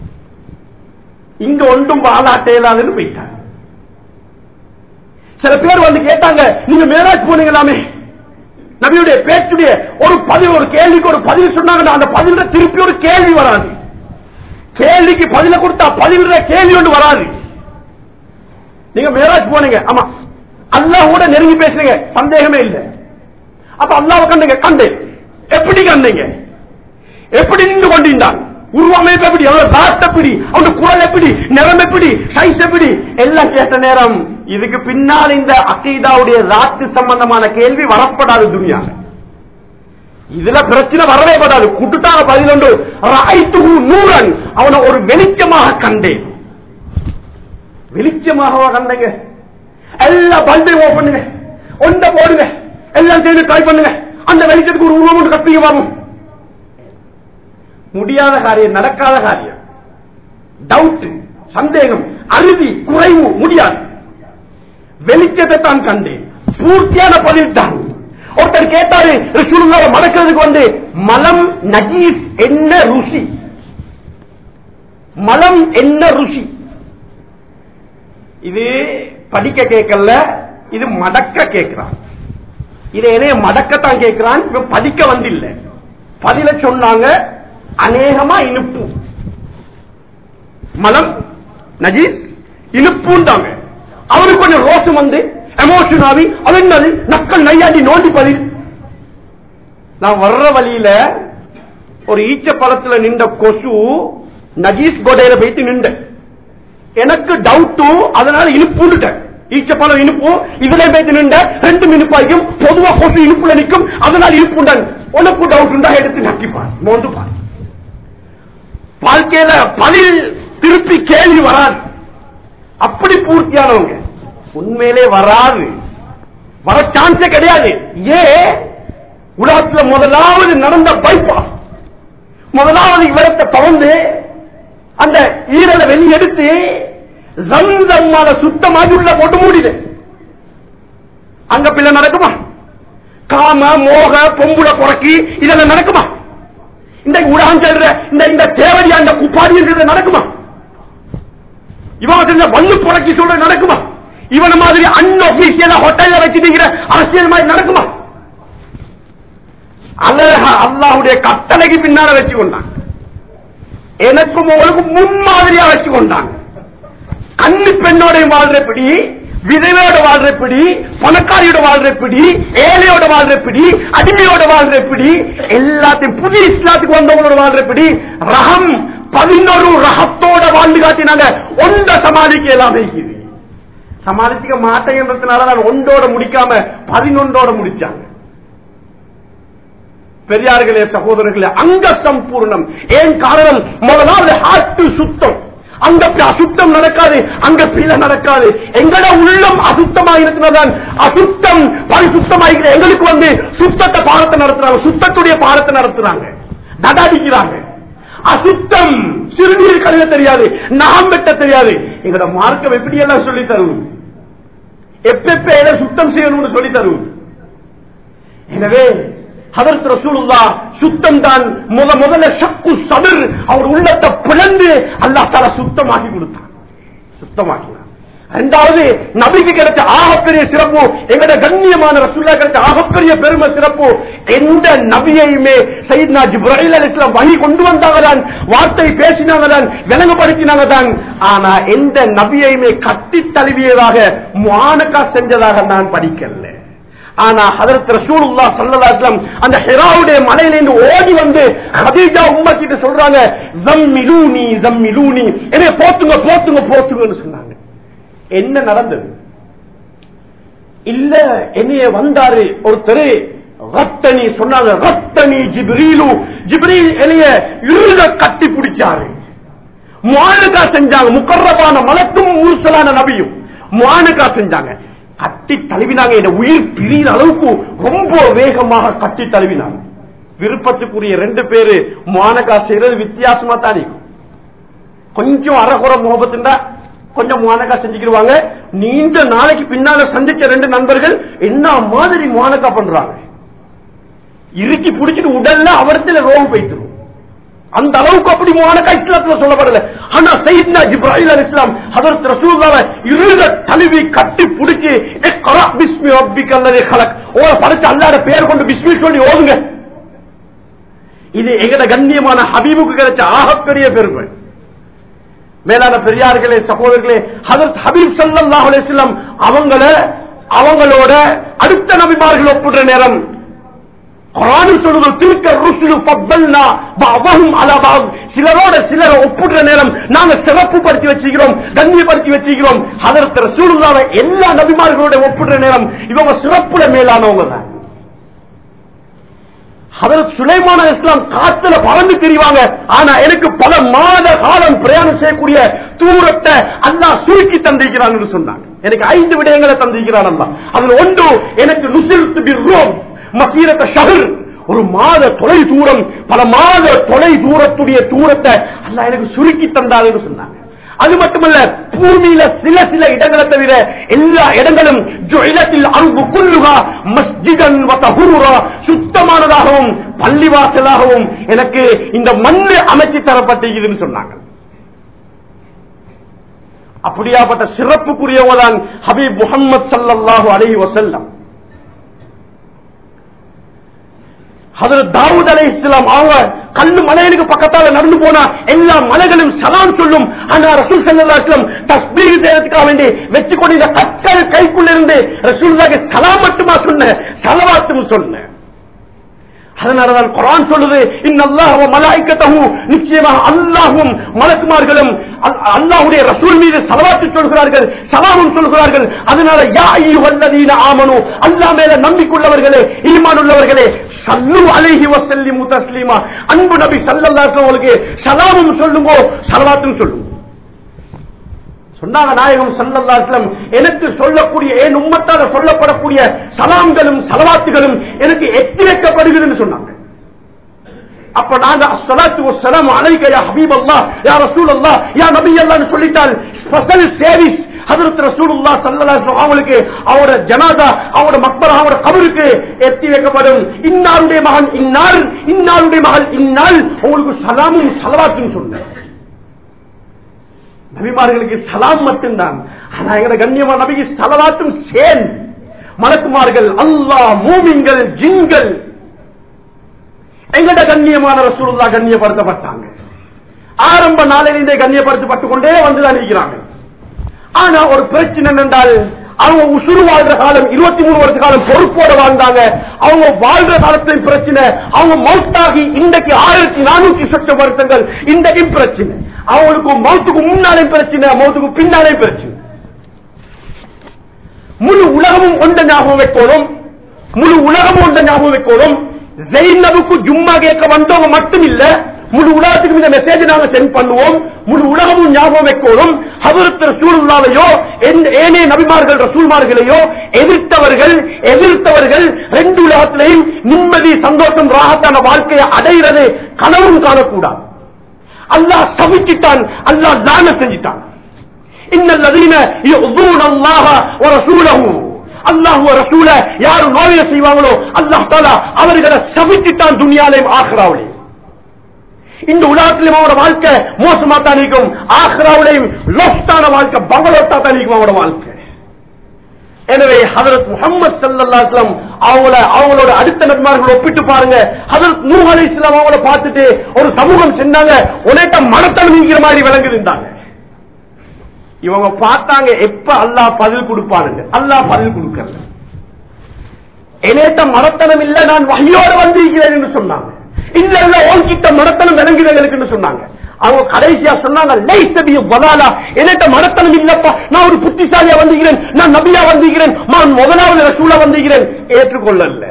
இங்க ஒன்றும் பாலாட்டையலாதுன்னு போயிட்டாங்க சில பேர் வந்து கேட்டாங்க நீங்க மேராஜ் போனீங்களாமே நபியுடைய பேச்சுடைய ஒரு பதில் ஒரு கேள்விக்கு ஒரு பதில் சொன்னாங்கன்னா அந்த பதில திருப்பி ஒரு கேள்வி வராது கேள்விக்கு பதில கொடுத்தா பதில் கேள்வி ஒன்று வராது நீங்க மேராஜ் போனீங்க ஆமா அல்லாஹ் கூட நெருங்கி பேசுறீங்க சந்தேகமே இல்லை அப்ப அல்லாவை கண்டீங்க கண்டேன் எப்படி கண்டீங்க எப்படி நின்று கொண்டிருந்தான் உருவமைப்பு எப்படி அவனோட தாட் எப்படி அவனோட குரல் எப்படி நிறம் எப்படி சைஸ் எப்படி எல்லாம் கேட்ட நேரம் இதுக்கு பின்னால் இந்த அக்கீதாவுடைய ராத்து சம்பந்தமான கேள்வி வரப்படாது துணியா இதுல பிரச்சனை வரவே படாது குட்டுட்டான பதில் உண்டு ராய்த்து நூறன் அவனை ஒரு வெளிச்சமாக கண்டேன் வெளிச்சமாக கண்டங்க எல்லா பல்பையும் ஓ பண்ணுங்க ஒண்ட போடுங்க எல்லாம் சேர்ந்து ட்ரை பண்ணுங்க அந்த வெளிச்சத்துக்கு ஒரு உருவம் ஒன்று கட்டிங்க வாங்கும் முடியாத காரியம் நடக்காத காரியம் டவுட் சந்தேகம் அறுதி குறைவு முடியாது வெளிச்சத்தை தான் கண்டேன் பூர்த்தியான பதில் தான் ஒருத்தர் கேட்டாரு ரிசுலுல்லாவை மடக்கிறதுக்கு வந்து மலம் நஜீஸ் என்ன ருசி மலம் என்ன ருசி இது படிக்க கேட்கல இது மடக்க கேட்கிறான் இதை என்னைய மடக்கத்தான் கேட்கிறான் இவன் படிக்க வந்து இல்ல பதில சொன்னாங்க அநேகமா இனிப்பு மலம் நஜீஸ் இனிப்புண்டாங்க அவருக்கு கொஞ்சம் ரோஷம் வந்து எமோஷன் ஆகி அது என்னது நக்கல் நையாண்டி நோண்டி பதில் நான் வர்ற வழியில ஒரு ஈச்ச பழத்துல நின்ற கொசு நஜீஸ் கோடையில போயிட்டு நின்ற எனக்கு டவுட்டு அதனால இனிப்புண்டுட்டேன் ஈச்சப்பழம் இனிப்பு இதுல போயிட்டு நின்ற ரெண்டு இனிப்பாய்க்கும் பொதுவா கொசு இனிப்புல நிற்கும் அதனால இனிப்புண்டான் உனக்கு டவுட் உண்டா எடுத்து நக்கிப்பான் மோந்து பாரு வாழ்க்கையில பதில் திருப்பி கேள்வி வராது அப்படி பூர்த்தியானவங்க உண்மையிலே வராது வர சான்ஸே கிடையாது ஏன் உலகத்துல முதலாவது நடந்த பைபாஸ் முதலாவது இவரத்தை திறந்து அந்த ஈரலை வெளியெடுத்து ஜம்சம்மால சுத்தமாகி உள்ள போட்டு மூடிது அங்க பிள்ளை நடக்குமா காம மோக பொம்புல குறக்கி இதெல்லாம் நடக்குமா இந்த உலகம் செல்ற இந்த இந்த தேவடி அந்த குப்பாடி நடக்குமா இவன் செஞ்ச வல்லு புறக்கி சொல்ற நடக்குமா இவன மாதிரி அன்அபிஷியலா ஹோட்டல்ல வச்சுட்டீங்கிற அரசியல் மாதிரி நடக்குமா அழகா அல்லாஹுடைய கட்டளைக்கு பின்னால வச்சு கொண்டாங்க எனக்கும் உங்களுக்கும் முன்மாதிரியா வச்சு கொண்டாங்க கண்ணு பெண்ணோட வாழ்றபடி விதவையோட வாழ்றபடி பணக்காரியோட வாழ்றபடி ஏழையோட வாழ்றபடி அடிமையோட வாழ்றபடி எல்லாத்தையும் புதிய இஸ்லாத்துக்கு வந்தவங்களோட வாழ்றபடி ரகம் பதினொரு ரகத்தோட வாழ்ந்து காட்டினாங்க ஒன்ற சமாளிக்க எல்லாம் இருக்குது சமாளிச்சுக்க மாட்டேங்கிறதுனால நான் ஒன்றோட முடிக்காம பதினொன்றோட முடிச்சாங்க பெரியார்களே சகோதரர்களே அங்க சம்பூர்ணம் ஏன் காரணம் முதலாவது ஹார்ட் சுத்தம் அங்க அசுத்தம் நடக்காது அங்க பிழை நடக்காது எங்கட உள்ளம் அசுத்தமா இருக்கிறதான் அசுத்தம் பரிசுத்தமாகிற எங்களுக்கு வந்து சுத்தத்தை பாடத்தை நடத்துறாங்க சுத்தத்துடைய பாடத்தை நடத்துறாங்க தடாடிக்கிறாங்க அசுத்தம் சிறுநீர் கழுவ தெரியாது நாம் வெட்ட தெரியாது எங்களோட மார்க்கம் எப்படி எல்லாம் சொல்லி தருவது எப்ப எதை சுத்தம் செய்யணும்னு சொல்லி தருவது எனவே ஹதரத் ரசூலுல்லா சுத்தம் தான் முத முதல்ல சக்கு சதுர் அவர் உள்ளத்தை பிளந்து அல்லாஹ் தால சுத்தமாக்கி கொடுத்தார் சுத்தமாக்கினார் இரண்டாவது நபிக்கு கிடைச்ச ஆகப்பெரிய சிறப்பு எங்கட கண்ணியமான ரசூல்லா கிடைச்ச ஆகப்பெரிய பெருமை சிறப்பு எந்த நபியையுமே சையத்னா ஜிப்ராஹில் அலிஸ்லாம் வழி கொண்டு வந்தாங்க தான் வார்த்தை பேசினாங்க தான் விளங்கப்படுத்தினாங்க தான் ஆனா எந்த நபியையுமே கட்டி தழுவியதாக முஆனகா செஞ்சதாக நான் படிக்கல ஆனா ஹதரத் ரசூலுல்லாஹ் ஸல்லல்லாஹு அலைஹி வஸல்லம் அந்த ஹிராவுடைய மலையிலிருந்து ஓடி வந்து ஹதீஜா உம்ம கிட்ட சொல்றாங்க ஜம்மிலூனி ஜம்மிலூனி என்னைய போத்துங்க போத்துங்க போத்துங்கன்னு சொன்னாங்க என்ன நடந்தது இல்ல என்னைய வந்தாரு ஒருத்தர் ரத்தனி சொன்னாங்க ரத்தனி ஜிப்ரீலு ஜிப்ரீல் என்னைய இருக கட்டி பிடிச்சாரு முஆனகா செஞ்சாங்க முக்கர்ரபான மலக்கும் முர்சலான நபியும் முஆனகா செஞ்சாங்க கட்டி தழுவினாங்க என் உயிர் பிரிகிற அளவுக்கு ரொம்ப வேகமாக கட்டி தழுவினாங்க விருப்பத்துக்குரிய ரெண்டு பேரு மானகா செய்யறது வித்தியாசமா தான் இருக்கும் கொஞ்சம் அறகுற முகபத்துண்டா கொஞ்சம் மானகா செஞ்சுக்கிடுவாங்க நீண்ட நாளைக்கு பின்னால சந்திச்ச ரெண்டு நண்பர்கள் என்ன மாதிரி மானகா பண்றாங்க இறுக்கி பிடிச்சிட்டு உடல்ல அவரத்துல ரோகம் போய்த்திரும் அந்த அளவுக்கு அப்படி மானகா இஸ்லாத்துல சொல்லப்படல ஆனா சையத்னா ஜிப்ராஹிம் அலி இஸ்லாம் ஹதரத் ரசூலுல்லாஹ் இருக தழுவி கட்டி பிடிச்சி இக்ரா பிஸ்மி ரப்பிக அல்லதி கலக் ஓ படைச்ச அல்லாஹ்ட பேர் கொண்டு பிஸ்மி சொல்லி ஓதுங்க இது எங்கட கண்ணியமான ஹபீபுக்கு கிடைச்ச ஆகப்பெரிய பெருமை மேலான பெரியார்களே சகோதரர்களே ஹதரத் ஹபீப் ஸல்லல்லாஹு அலைஹி வஸல்லம் அவங்கள அவங்களோட அடுத்த நபிமார்கள் ஒப்புற நேரம் குரானில் சொல்லுவது திருக்க ருசுலு ஃபத்தல்னா பஅதஹும் அலா பஅத் சிலரோட சிலரை ஒப்புடுற நேரம் நாங்க சிறப்பு படுத்தி வச்சிருக்கிறோம் கண்ணியப்படுத்தி வச்சிருக்கிறோம் ஹதரத் ரசூலுல்லாஹ்வை எல்லா நபிமார்களோட ஒப்புடுற நேரம் இவங்க சிறப்புல மேலானவங்க தான் ஹதரத் சுலைமான இஸ்லாம் காத்துல பறந்து திரிவாங்க ஆனா எனக்கு பல மாத காலம் பிரயாணம் செய்யக்கூடிய தூரத்தை அல்லாஹ் சுருக்கி தந்திருக்கிறான்னு சொன்னாங்க எனக்கு ஐந்து விடயங்களை தந்திருக்கிறான் அல்லாஹ் அதுல ஒன்று எனக்கு நுசில் ரோம் மசீரத்த ஷஹர் ஒரு மாத தொலை தூரம் பல மாத தொலை தூரத்துடைய தூரத்தை அல்லாஹ் எனக்கு சுருக்கி தந்தாருன்னு சொன்னாங்க அது மட்டுமல்ல பூமியில சில சில இடங்களை தவிர எல்லா இடங்களும் ஜுஇலத்தில் அன்பு குல்லுகா மஸ்ஜிதன் வதஹூரா சுத்தமானதாகவும் பள்ளிவாசலாகவும் எனக்கு இந்த மண்ணு அமைச்சு தரப்பட்டிருக்குதுன்னு சொன்னாங்க அப்படியாப்பட்ட சிறப்புக்குரியவங்க தான் ஹபீப் முகமது சல்லல்லாஹு அலைஹி வஸல்லம் அதுல தாவூத் அலை இஸ்லாம் அவங்க கல்லு மலையனுக்கு பக்கத்தால நடந்து போனா எல்லா மலைகளும் சலாம் சொல்லும் ஆனா ரசூல் சல்லாஸ்லம் தஸ்பீர் செய்யறதுக்காக வேண்டி வச்சு கொண்டு இந்த கற்கள் கைக்குள்ள இருந்து ரசூல்லாக்கு சலாம் மட்டுமா சொன்ன சலவாத்தும் சொன்ன அதனாலதான் குரான் சொல்லுது இன்னல்லாஹ் மலாய்க்கத்தஹு நிச்சயமாக அல்லாஹ்வும் மலக்குமார்களும் அல்- அல்லாஹ்வுடைய ரசூல் மீது சலவாத்து சொல்கிறார்கள் சலாமும் சொல்கிறார்கள் அதனால யா அய்யுஹல்லதீன ஆமனு அல்லாஹ் மேல நம்பிக்கையுள்ளவர்களே ஈமான் உள்ளவர்களே சல்லு அலைஹி வஸல்லிமு தஸ்லீமா அன்பு நபி ஸல்லல்லாஹு அலைஹி அவர்களுக்கு சலாமும் சொல்லுங்க சலவாத்தும் சொல்லுங்க சொன்னாங்க நாயகம் சல்லல்லாஸ்லம் எனக்கு சொல்லக்கூடிய என் உம்மத்தால சொல்லப்படக்கூடிய சலாம்களும் சலவாத்துகளும் எனக்கு எத்திரைக்கப்படுகிறதுன்னு சொன்னாங்க அப்ப நாங்க அஸ்ஸலாத்து வஸ்ஸலாமு அலைக்க யா ஹபீப் அல்லாஹ் யா ரசூல் அல்லாஹ் யா நபி அல்லாஹ்னு சொல்லிட்டால் ஸ்பெஷல் சர்வீஸ் ஹஜரத் ரசூலுல்லாஹ் ஸல்லல்லாஹு அலைஹி வஸல்லம் அவங்களுக்கு அவரோட ஜனாதா அவரோட மக்பரா அவரோட கபருக்கு எத்தி வைக்கப்படும் இன்னாருடைய மகன் இன்னார் இன்னாருடைய மகள் இன்னாள் உங்களுக்கு சலாமும் சலவாத்தும் சொன்னேன் நபிமார்களுக்கு சலாம் மட்டும்தான் ஆனா எங்கட கண்ணியமான நபிக்கு சலவாத்தும் சேன் மலக்குமார்கள் அல்லாஹ் மூமிங்கள் ஜின்கள் எங்கட கண்ணியமான ரசூலுல்லா கண்ணியப்படுத்தப்பட்டாங்க ஆரம்ப நாளிலிருந்தே கண்ணியப்படுத்தப்பட்டு கொண்டே வந்துதான் இருக்கிறாங்க ஆனா ஒரு பிரச்சனை என்றால் அவங்க உசுறு வாழ்ற காலம் இருபத்தி மூணு வருஷ காலம் பொறுப்போட வாழ்ந்தாங்க அவங்க வாழ்ற காலத்திலும் பிரச்சனை அவங்க மவுத்தாகி இன்றைக்கு ஆயிரத்தி நானூத்தி சொச்ச வருஷங்கள் இன்றைக்கும் பிரச்சனை அவங்களுக்கு மவுத்துக்கு முன்னாலே பிரச்சனை மவுத்துக்கு பின்னாலே பிரச்சனை முழு உலகமும் ஒன்ற ஞாபகம் வைக்கணும் முழு உலகமும் ஒன்ற ஞாபகம் வைக்கணும் ஜெயினபுக்கு ஜும்மா கேட்க வந்தவங்க மட்டும் இல்ல முழு உலகத்துக்கு இந்த மெசேஜ் நாங்க சென்ட் பண்ணுவோம் முழு உலகமும் ஞாபகம் வைக்கணும் ஹதரத் ரசூலுல்லாவையோ எந்த- ஏனைய நபிமார்கள் ரசூல்மார்களையோ எதிர்த்தவர்கள் எதிர்த்தவர்கள் ரெண்டு உலகத்திலையும் நிம்மதி சந்தோஷம் ராகத்தான வாழ்க்கையை அடைகிறது கனவும் காணக்கூடாது அல்லாஹ் சபிச்சிட்டான் அல்லாஹ் தான செஞ்சிட்டான் இன்னல்லதீன யுதுன அல்லாஹ வ ரசூலஹு அல்லாஹ் வ ரசூல யார் நோயை செய்வாங்களோ அல்லாஹ் தஆலா அவர்களை சபிச்சிட்டான் துனியாலையும் ஆഖിറാவிலையும் இந்த உலகத்திலும் அவரோட வாழ்க்கை மோசமா தான் இருக்கும் ஆக்ராவிலையும் லோஸ்டான வாழ்க்கை பங்களோட்டா தான் இருக்கும் அவரோட வாழ்க்கை எனவே ஹதரத் முகமது சல்லாஸ்லாம் அவங்கள அவங்களோட அடுத்த நபிமார்கள் ஒப்பிட்டு பாருங்க ஹதரத் நூ அலி இஸ்லாம் அவங்கள பார்த்துட்டு ஒரு சமூகம் செஞ்சாங்க உனக்க மனத்தல் நீங்கிற மாதிரி விளங்குதுந்தாங்க இவங்க பார்த்தாங்க எப்ப அல்லாஹ் பதில் கொடுப்பானுங்க அல்லாஹ் பதில் கொடுக்கறது என்னேட்ட மரத்தனம் இல்ல நான் வகையோட வந்திருக்கிறேன் என்று சொன்னாங்க இல்ல இல்ல உன்கிட்ட மரத்தனம் விளங்குறவங்களுக்குன்னு சொன்னாங்க அவங்க கடைசியா சொன்னாங்க லைசபிய வதாலா என்னட்ட மரத்தனம் இல்லப்பா நான் ஒரு புத்திசாலியா வந்திருக்கிறேன் நான் நபியா வந்திருக்கிறேன் நான் முதலாவது ரசூலா வந்திருக்கிறேன் ஏற்றுக்கொள்ளல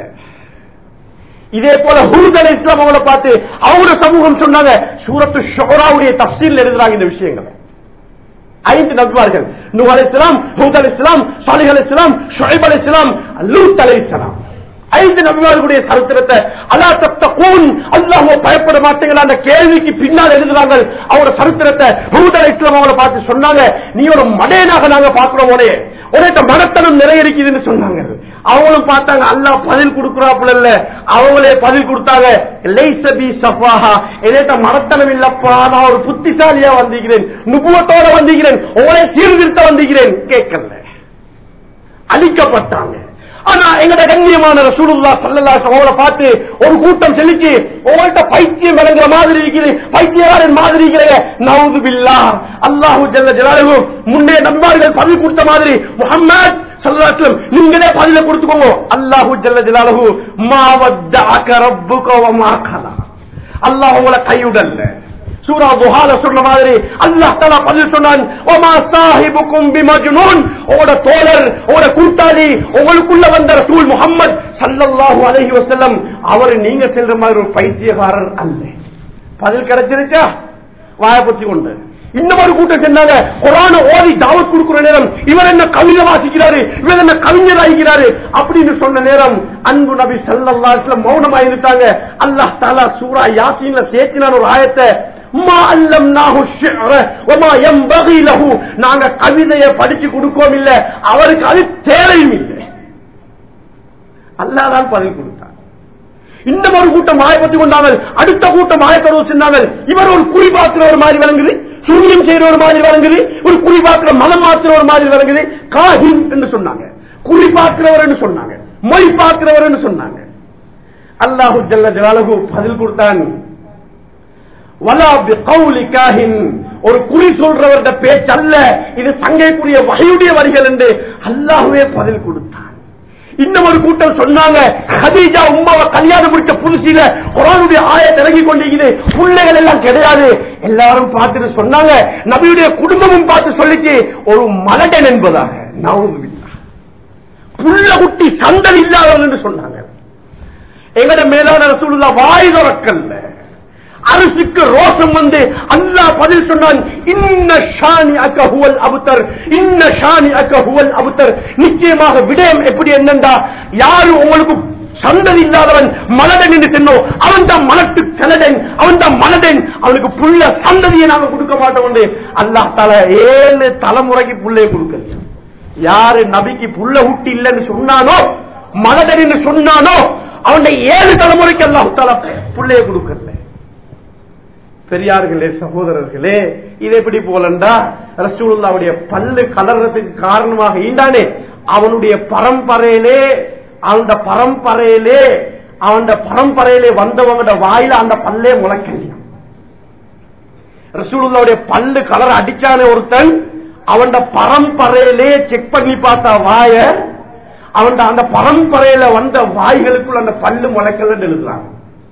இதே போல ஹூத் அலை இஸ்லாம் அவங்கள பார்த்து அவங்களோட சமூகம் சொன்னாங்க சூரத்து ஷோராவுடைய தப்சீல் எழுதுறாங்க இந்த விஷயங்களை ஐந்து நபிமார்கள் நூ அலை இஸ்லாம் ஹூத் அலை இஸ்லாம் சாலிஹ் அலை இஸ்லாம் ஷுஐப் அலை இஸ்லாம் லூத் அலை இஸ்லாம் ஐந்து நபிமார்களுடைய சரித்திரத்தை அல்லா தப்த கூன் அல்லாஹ் பயப்பட மாட்டீங்களா அந்த கேள்விக்கு பின்னால் எழுதுறாங்க அவரோட சரித்திரத்தை ஹூத் அலை இஸ்லாம் அவங்கள பார்த்து சொன்னாங்க நீ ஒரு மடையனாக நாங்க பார்க்கிறோம் உடைய உனக்கு மனத்தனம் நிறைய இருக்குதுன்னு சொன்னாங்க அவங்களும் பார்த்தாங்க அல்லாஹ் பதில் கொடுக்குறாப்புல இல்ல அவங்களே பதில் கொடுத்தாங்க லைசபி சஃபாஹா என்னட்ட மனத்தனம் இல்லப்பா நான் ஒரு புத்திசாலியா வந்திருக்கிறேன் நுபுவத்தோட வந்திருக்கிறேன் உங்களை சீர்திருத்த வந்திருக்கிறேன் கேட்கல அழிக்கப்பட்டாங்க ஆனா எங்கட கண்ணியமான ரசூலுல்லா ஸல்லல்லாஹு அலைஹி அவங்கள பார்த்து ஒரு கூட்டம் செலுத்தி உங்கள்ட்ட பைத்தியம் விளங்குற மாதிரி இருக்குது பைத்தியக்காரன் மாதிரி இருக்கிறீங்க நவுது பில்லா அல்லாஹு ஜல்ல ஜலாலுஹு முன்னே நம்பார்கள் பதில் கொடுத்த மாதிரி முஹம்மத் ஸல்லல்லாஹு அலைஹி வஸல்லம் நீங்களே பதில கொடுத்துக்கோங்க அல்லாஹு ஜல்ல ஜலாலுஹு மா வத்தஅக ரப்புக வ மா கலா அல்லாஹ் உங்களை கையுடல்ல சூரா துஹால சொன்ன மாதிரி அல்லாஹ் தஆலா பதில் சொன்னான் ஒமா சாஹிபுக்கும் பிமஜ்னூன் உங்களோட தோழர் உங்களோட கூட்டாளி உங்களுக்குள்ள வந்த ரசூல் முஹம்மத் ஸல்லல்லாஹு அலைஹி வஸல்லம் அவர் நீங்க செல்ற மாதிரி ஒரு பைத்தியக்காரர் அல்ல பதில் கிடைச்சிருச்சா வாய பத்தி கொண்டு இன்னும் ஒரு கூட்டம் சொன்னாங்க குரான ஓதி தாவத் கொடுக்கிற நேரம் இவர் என்ன கவிதை வாசிக்கிறாரு இவர் என்ன கவிஞர் ஆகிறாரு அப்படின்னு சொன்ன நேரம் அன்பு நபி ஸல்லல்லாஹு அலைஹி வஸல்லம் மௌனமா இருந்துட்டாங்க அல்லாஹ் தஆலா சூரா யாசீன்ல சேர்த்தினான ஒரு ஆயத்தை மா அல்லம்னாஹு ஷிஅர வமா யம்பகி லஹு நாங்க கவிதையை படிச்சு கொடுக்கோம் இல்ல அவருக்கு அது தேவையும் இல்லை அல்லாஹ் தான் பதில் கொடுத்தார் இன்னும் ஒரு கூட்டம் மாயப்பத்தி கொண்டாங்க அடுத்த கூட்டம் மாயத்தொடர்பு சென்றாங்க இவர் ஒரு குறி பார்க்கிற ஒரு மாதிரி விளங்குது சூரியம் செய்யற ஒரு மாதிரி விளங்குது ஒரு குறி பார்க்கிற மதம் மாற்றுற ஒரு மாதிரி விளங்குது காஹின் என்று சொன்னாங்க குறி பார்க்கிறவர் என்று சொன்னாங்க மொழி பார்க்கிறவர் என்று சொன்னாங்க அல்லாஹு ஜல்ல ஜலாலகு பதில் கொடுத்தான் வலா பிகௌலி காஹின் ஒரு குறி சொல்றவர்கிட்ட பேச்சு அல்ல இது சங்கைக்குரிய வகையுடைய வரிகள் என்று அல்லாஹ்வே பதில் கொடுத்தான் இன்னும் ஒரு கூட்டம் சொன்னாங்க ஹதீஜா உமாவை கல்யாணம் முடிச்ச புதுசில குரானுடைய ஆயத்தை இறங்கி கொண்டிருக்குது பிள்ளைகள் எல்லாம் கிடையாது எல்லாரும் பார்த்துட்டு சொன்னாங்க நபியுடைய குடும்பமும் பார்த்து சொல்லிச்சு ஒரு மலடன் என்பதாக நவுது புள்ள குட்டி சந்தல் இல்லாதவன் என்று சொன்னாங்க எங்கட மேலான ரசூலுல்லா வாய் திறக்கல்ல அரசுக்கு ரோஷம் வந்து அல்லாஹ் பதில் சொன்னான் இன்ன ஷானி அக்கஹுவல் அபுத்தர் இன்ன ஷானி அக்கஹுவல் அபுத்தர் நிச்சயமாக விடயம் எப்படி என்னண்டா யாரு உங்களுக்கு சந்ததி இல்லாதவன் மலடன் என்று சொன்னோம் அவன் தான் மலட்டு செலடன் அவன் தான் மலடன் அவனுக்கு புள்ள சந்ததியை நாங்க கொடுக்க மாட்டோம் என்று அல்லாஹ் தல ஏழு தலைமுறைக்கு புள்ளைய கொடுக்கல யாரு நபிக்கு புள்ள ஊட்டி இல்லைன்னு சொன்னானோ மலடன் என்று சொன்னானோ அவனுடைய ஏழு தலைமுறைக்கு அல்லாஹ் தலா புள்ளைய கொடுக்கல பெரியார்களே சகோதரர்களே இது எப்படி போலண்டா ரசூலுல்லாவுடைய பல்லு கலர்றதுக்கு காரணமாக ஈண்டானே அவனுடைய பரம்பரையிலே அந்த பரம்பரையிலே அவன் பரம்பரையிலே வந்தவங்களோட வாயில அந்த பல்லே முளைக்கலையாம் ரசூலுல்லாவுடைய பல்லு கலர் அடிச்சானே ஒருத்தன் அவன் பரம்பரையிலே செக் பண்ணி பார்த்த வாய அவன் அந்த பரம்பரையில வந்த வாய்களுக்குள்ள அந்த பல்லு முளைக்கலன்னு எழுதுறாங்க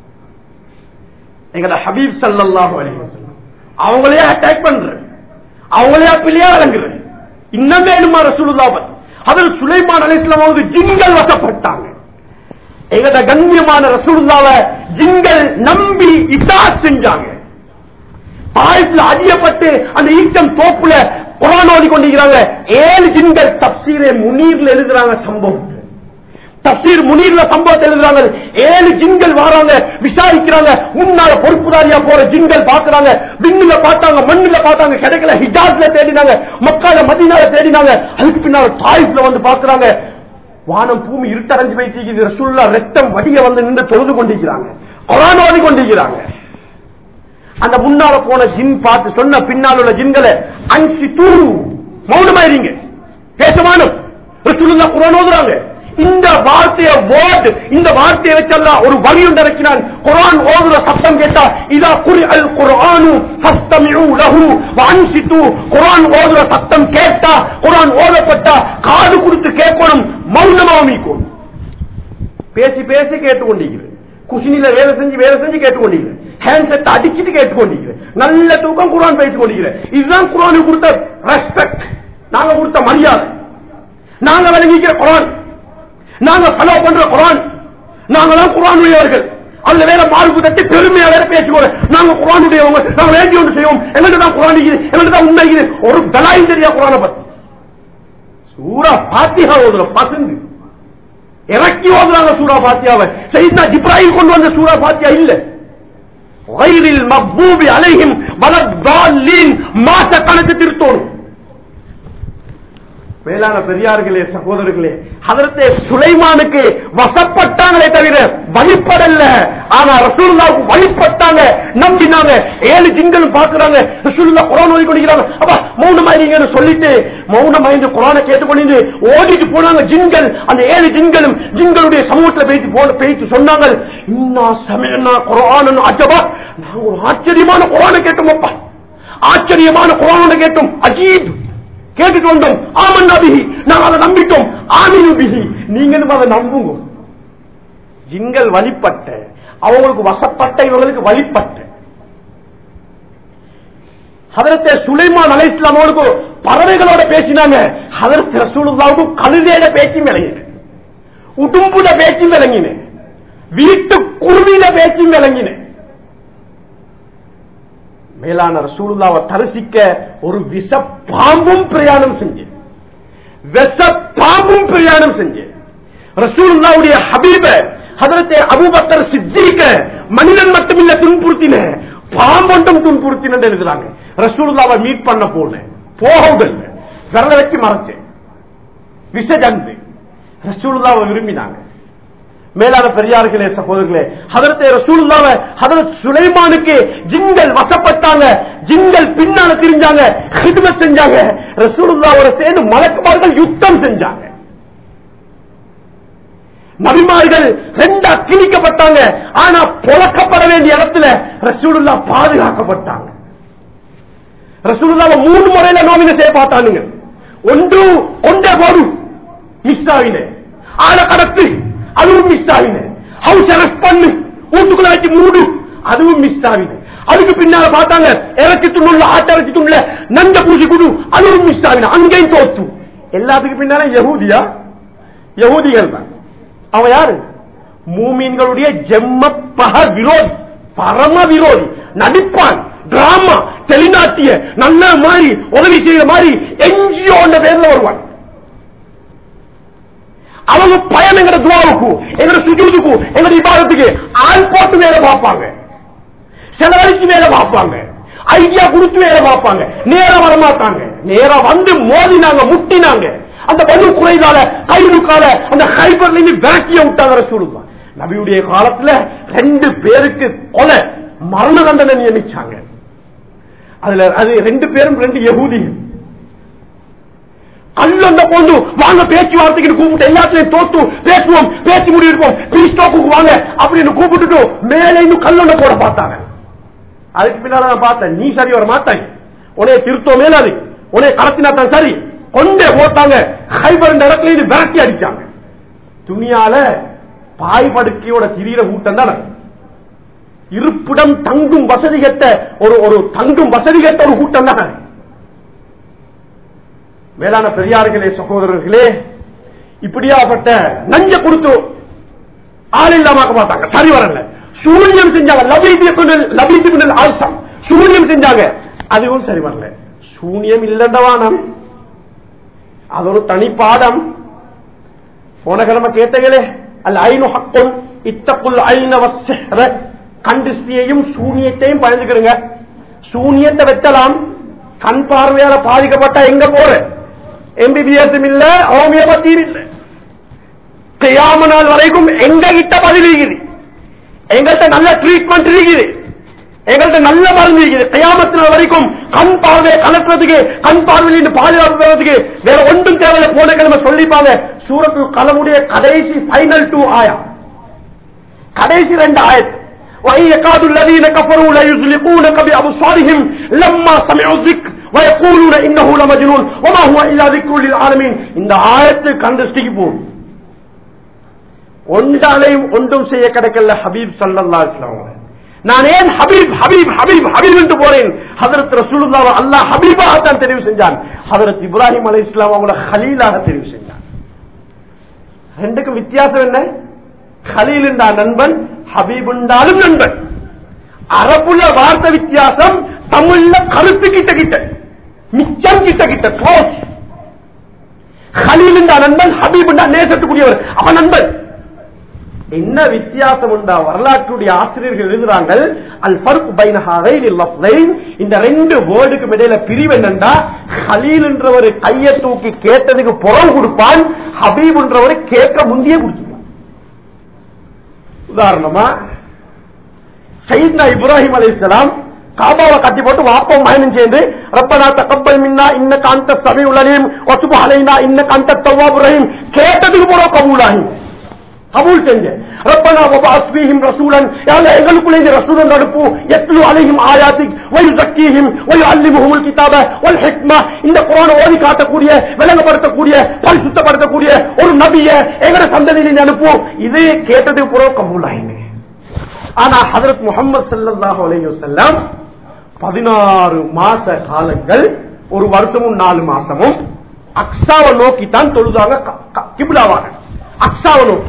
எங்கட ஹபீப் சல்லாஹு அலைஹி வஸல்லம் அவங்களே அட்டாக் பண்ற அவங்களே பிள்ளையா விளங்குற இன்னும் வேணுமா ரசூலுல்லாஹ் அதில் சுலைமான் அலிஸ்லாம் ஜிங்கள் வசப்பட்டாங்க எங்கட கண்ணியமான ரசூலுல்லாவ ஜிங்கள் நம்பி இதா செஞ்சாங்க ஆயத்துல அதிகப்பட்டு அந்த ஈட்டம் தோப்புல குரான் ஓதி கொண்டிருக்கிறாங்க ஏழு ஜிங்கள் தப்சீரை முனீர்ல எழுதுறாங்க சம்பவம் தப்சீர் முனீர்ல சம்பவத்தை எழுதுறாங்க ஏழு ஜிங்கள் வராங்க விசாரிக்கிறாங்க முன்னால பொறுப்புதாரியா போற ஜிங்கள் பாக்குறாங்க விண்ணுல பார்த்தாங்க மண்ணுல பார்த்தாங்க கிடைக்கல ஹிஜாஸ்ல தேடினாங்க மக்கால மதினால தேடினாங்க அதுக்கு பின்னால தாய்ஸ்ல வந்து பாக்குறாங்க வானம் பூமி இருட்டடைஞ்சு வைத்திருக்கிறது ரசூல்லா ரத்தம் வடிய வந்து நின்று தொழுது கொண்டிருக்கிறாங்க குரான் ஓதி கொண்டிருக்கிறாங்க அந்த முன்னால போன ஜின் பார்த்து சொன்ன பின்னால் உள்ள ஜின்களை அஞ்சு தூ மௌனமாயிருங்க பேசமானும் ரசூலுல்லா குரான் ஓதுறாங்க இந்த வார்த்தைய வேர்ட் இந்த வார்த்தையை வச்செல்லாம் ஒரு வழி ஒன்று இறக்கினான் குரான் ஓதுற சத்தம் கேட்டா இதா குறி அல் குரானு ஹஸ்தமிஉ லஹு வான்சித்து குரான் ஓதுற சத்தம் கேட்டா குரான் ஓதப்பட்டா காது கொடுத்து கேட்கணும் மௌனமாமிக்கும் பேசி பேசி கேட்டுக்கொண்டிருக்கிறேன் குஷினில வேலை செஞ்சு வேலை செஞ்சு கேட்டுக்கொண்டிருக்கிறேன் ஹேண்ட்செட் அடிச்சிட்டு கேட்டுக்கொண்டிருக்கிறேன் நல்ல தூக்கம் குரான் பேசிக் கொண்டிருக்கிறேன் இதுதான் குரானுக்கு கொடுத்த ரெஸ்பெக்ட் நாங்க கொடுத்த மரியாதை நாங்க விளங்கிக்கிற குரான் நாங்க ஃபாலோ பண்ற குரான் நாங்க தான் குரானுடையவர்கள் அதுல வேற மார்பு தட்டி பெருமையா வேற பேசிக்கோங்க நாங்க குரானுடையவங்க நாங்க வேண்டிய ஒன்று செய்வோம் எங்களுக்கு தான் குரான் இருக்குது எங்களுக்கு தான் உண்மை இருக்குது ஒரு தலாயும் தெரியா குரானை பத்தி சூரா பாத்தியா ஓதுற பசங்க இறக்கி ஓதுறாங்க சூரா பாத்தியாவை செய்தா ஜிப்ராஹிம் கொண்டு வந்த சூரா பாத்தியா இல்ல வயிறில் மக்பூபி அலைஹிம் வலத்தாலின் மாச கணக்கு திருத்தோணும் மேலான பெரியார்களே சகோதரர்களே அதற்கு சுலைமானுக்கு வசப்பட்டாங்களே தவிர வழிபடல ஆனா ரசூலுல்லாவுக்கு வழிபட்டாங்க நம்பினாங்க ஏழு ஜிங்களும் பாக்குறாங்க ரசூலுல்லா குரான் ஓதி கொண்டிருக்கிறாங்க அப்ப மௌனமாயிருங்கன்னு சொல்லிட்டு மௌனமாயிருந்து குரானை கேட்டுக்கொண்டு ஓடிட்டு போனாங்க ஜின்கள் அந்த ஏழு ஜின்களும் ஜின்களுடைய சமூகத்தில் பேசி போன பேசி சொன்னாங்க இன்னா சமயனா குரான் அஜபா நாங்க ஒரு ஆச்சரியமான குரானை கேட்டோமப்பா ஆச்சரியமான குரானை கேட்டோம் அஜீப் கேட்டுட்டு வந்தோம் ஆமன் நபிஹி நாங்கள் அதை நம்பிட்டோம் ஆமினு பிஹி நீங்களும் அதை நம்புங்க ஜிங்கள் வழிபட்ட அவங்களுக்கு வசப்பட்ட இவங்களுக்கு வழிபட்ட ஹதரத்தை சுலைமான் அலை இஸ்லாமோடு பறவைகளோட பேசினாங்க ஹதரத் ரசூலுல்லாவுக்கும் கழுதையோட பேச்சும் விளங்கின உடும்புல பேச்சும் விளங்கின வீட்டு குருவியில பேச்சும் விளங்கின மேலான ரசூலுல்லாவை தரிசிக்க ஒரு விஷ பாம்பும் பிரயாணம் செஞ்சு விஷ பாம்பும் பிரயாணம் செஞ்சு ரசூலுல்லாவுடைய ஹபீப ஹதரத்தை அபூபக்கர் சித்திக மனிதன் மட்டுமில்ல துன்புறுத்தின பாம்பொண்டும் துன்புறுத்தின எழுதுறாங்க ரசூலுல்லாவை மீட் பண்ண போனேன் போகவில்லை விரல வச்சு மறைச்சேன் விஷஜந்து ரசூலுல்லாவை விரும்பினாங்க மேலான பெரியார்களே சகோதரர்களே ஹதரத்தை ரசூலுல்லாவ ஹதரத் சுலைமானுக்கு ஜிங்கள் வசப்பட்டாங்க ஜிங்கள் பின்னால திரிஞ்சாங்க ஹிதுமத் செஞ்சாங்க ரசூலுல்லாவோட சேர்ந்து மலக்குமார்கள் யுத்தம் செஞ்சாங்க நபிமார்கள் ரெண்டா கிழிக்கப்பட்டாங்க ஆனா புழக்கப்பட வேண்டிய இடத்துல ரசூலுல்லா பாதுகாக்கப்பட்டாங்க ரசூலுல்லாவை மூணு முறையில நோவின செய்ய பார்த்தானுங்க ஒன்று கொண்ட போடு மிஸ் ஆகின ஆளை கடத்து அதுவும் மிஸ் ஆகின ஹவுஸ் அரெஸ்ட் பண்ணு வீட்டுக்குள்ள வச்சு மூடு அதுவும் மிஸ் ஆகின அதுக்கு பின்னால பார்த்தாங்க இறச்சி துண்ணுள்ள ஆட்ட இறச்சி துண்ணுல நந்த பூசி குடு அதுவும் மிஸ் ஆகின அங்கேயும் தோத்து எல்லாத்துக்கு பின்னால யகூதியா யகூதிகள் தான் அவன் யாரு மூமீன்களுடைய ஜெம்ம பக விரோதி பரம விரோதி நடிப்பான் டிராமா தெளிநாட்டிய நல்ல மாதிரி உதவி செய்யற மாதிரி என்ஜிஓ பேர்ல வருவான் அவங்க பயன் எங்கட துவாவுக்கு எங்கட சுஜூதுக்கு எங்கட இபாதத்துக்கு ஆள் போட்டு வேலை பார்ப்பாங்க செலவழிச்சு வேலை பார்ப்பாங்க ஐடியா கொடுத்து வேலை பார்ப்பாங்க நேரம் வரமாட்டாங்க நேரம் வந்து மோதினாங்க முட்டினாங்க அந்த பலு குறைதால கைதுக்கால அந்த ஹைபர்ல இருந்து விரட்டிய விட்டாங்க ரசூலுல்லா நபியுடைய காலத்துல ரெண்டு பேருக்கு கொலை மரண தண்டனை நியமிச்சாங்க அதுல அது ரெண்டு பேரும் ரெண்டு யகூதிகள் கல்லொண்ட போந்து வாங்க பேச்சுவார்த்தைக்கு கூப்பிட்டு எல்லாத்தையும் தோத்து பேசுவோம் பேசி முடியிருப்போம் பீஸ்டோக்கு வாங்க அப்படின்னு கூப்பிட்டுட்டு மேலே இன்னும் கல்லொண்ட போட பார்த்தாங்க அதுக்கு பின்னால நான் பார்த்தேன் நீ சரி வர மாட்டாங்க உனைய திருத்தம் மேலாது உனைய கடத்தினாத்தான் சரி கொண்டே போட்டாங்க ஹைபர் இடத்துல இது விரட்டி அடிச்சாங்க துணியால பாய் படுக்கையோட திரீர கூட்டம் தான் இருப்பிடம் தங்கும் வசதி கட்ட ஒரு ஒரு தங்கும் வசதி கட்ட ஒரு கூட்டம் தான் மேலான பெரியார்களே சகோதரர்களே இப்படியாப்பட்ட நஞ்ச கொடுத்து ஆள் இல்லாம பார்த்தாங்க சரி வரல சூன்யம் செஞ்சாங்க லபீதி குண்டல் லபீதி குண்டல் ஆல்சம் சூன்யம் செஞ்சாங்க அதுவும் சரி வரல சூன்யம் இல்லண்டவானம் அது ஒரு தனி பாடம் போன கிழமை கேட்டங்களே அல் ஐநு ஹக்கும் இத்தக்குள் ஐன வசிஹ்ர கண்டிஸ்தியையும் சூனியத்தையும் பயந்துக்கிறங்க சூனியத்தை வெட்டலாம் கண் பார்வையால பாதிக்கப்பட்டா எங்க போற எம்பிபிஎஸ் இல்ல ஹோமியோபதியும் இல்ல செய்யாம நாள் வரைக்கும் எங்க கிட்ட பதில் இருக்குது எங்கள்கிட்ட நல்ல ட்ரீட்மெண்ட் இருக்குது எங்கள்கிட்ட நல்ல மருந்து இருக்குது கையாமத்தின வரைக்கும் கண் பார்வையை கலக்கிறதுக்கு கண் பார்வையில் பாதுகாப்பு பெறதுக்கு வேற ஒன்றும் தேவையில்லை போன கிழமை சொல்லிப்பாங்க சூரத்து கலமுடைய கடைசி ஃபைனல் டூ ஆயா கடைசி ரெண்டு ஆயத்து وَيَكَادُ الَّذِينَ كَفَرُوا لَيُزْلِقُونَكَ بِأَبْصَارِهِمْ لَمَّا سَمِعُوا الذِّكْرَ وَيَقُولُونَ إِنَّهُ لَمَجْنُونٌ وَمَا هُوَ إِلَّا ذِكْرٌ لِلْعَالَمِينَ இந்த ஆயத்து கண்டஸ்டிக்கு போகும் ஒன்றாலையும் ஒன்றும் செய்ய கிடைக்கல ஹபீப் சல்லல்லா இஸ்லாம் நான் ஏன் ஹபீப் ஹபீப் ஹபீப் ஹபீப் என்று போறேன் ஹதரத் ரசூலுல்லாஹ் அல்லாஹ் ஹபீபாக தான் தெரிவு செஞ்சான் ஹதரத் இப்ராஹிம் அலை இஸ்லாம் அவங்கள ஹலீலாக தெரிவு செஞ்சான் ரெண்டுக்கும் வித்தியாசம் என்ன ஹலீல் என்றா நண்பன் ஹபீப் என்றாலும் நண்பன் அரபுல வார்த்தை வித்தியாசம் தமிழ்ல கருத்து கிட்ட கிட்ட மிச்சம் கிட்ட கிட்ட க்ளோஸ் ஹலீல் என்றா நண்பன் ஹபீப் என்றா நேசத்துக்குரியவர் அவன் நண்பன் என்ன வித்தியாசம் உண்டா வரலாற்றுடைய ஆசிரியர்கள் எழுதுறாங்க அல் ஃபர்க் பைன ஹதைன் லஃப்தைன் இந்த ரெண்டு வேர்டுக்கு இடையில பிரிவு என்னண்டா ஹலீல் என்றவர் கையை தூக்கி கேட்டதுக்கு புறம் கொடுப்பான் ஹபீப் என்றவர் கேட்க முந்தியே கொடுத்துருவான் உதாரணமா சைத்னா இப்ராஹிம் அலைஹிஸ்ஸலாம் காபாவை கட்டி போட்டு வாப்பம் மகனும் சேர்ந்து ரப்பனா தக்கப்பல் மின்னா இன்ன காந்த சபை உலனையும் ஒத்துபு அலைனா இன்ன காந்த தவாபுரையும் கேட்டதுக்கு போற கபூலாகும் கபூல் செஞ்ச ரப்பனா வபாஸ் ஃபீஹிம் ரசூலன் யா அல்லாஹ் எங்களுக்குள்ள இந்த ரசூலன் அனுப்பு யத்லு அலைஹிம் ஆயாத்திக் வ யுஸக்கிஹிம் வ யுஅல்லிமுஹுல் கிதாப வல் ஹிக்மா இந்த குர்ஆனை ஓதி காட்டக்கூடிய விளங்கப்படுத்தக்கூடிய பரிசுத்தப்படுத்தக்கூடிய ஒரு நபியை எங்கட சந்ததியில் நீ அனுப்பு இது கேட்டது புறோ கபூல் ஆயிங்க ஆனா ஹஜரத் முகமது ஸல்லல்லாஹு அலைஹி வஸல்லம் பதினாறு மாச காலங்கள் ஒரு வருஷமும் நாலு மாசமும் அக்ஸாவை நோக்கி தான் தொழுதாங்க கிபிலாவாக அக்ஸாவை நோக்கி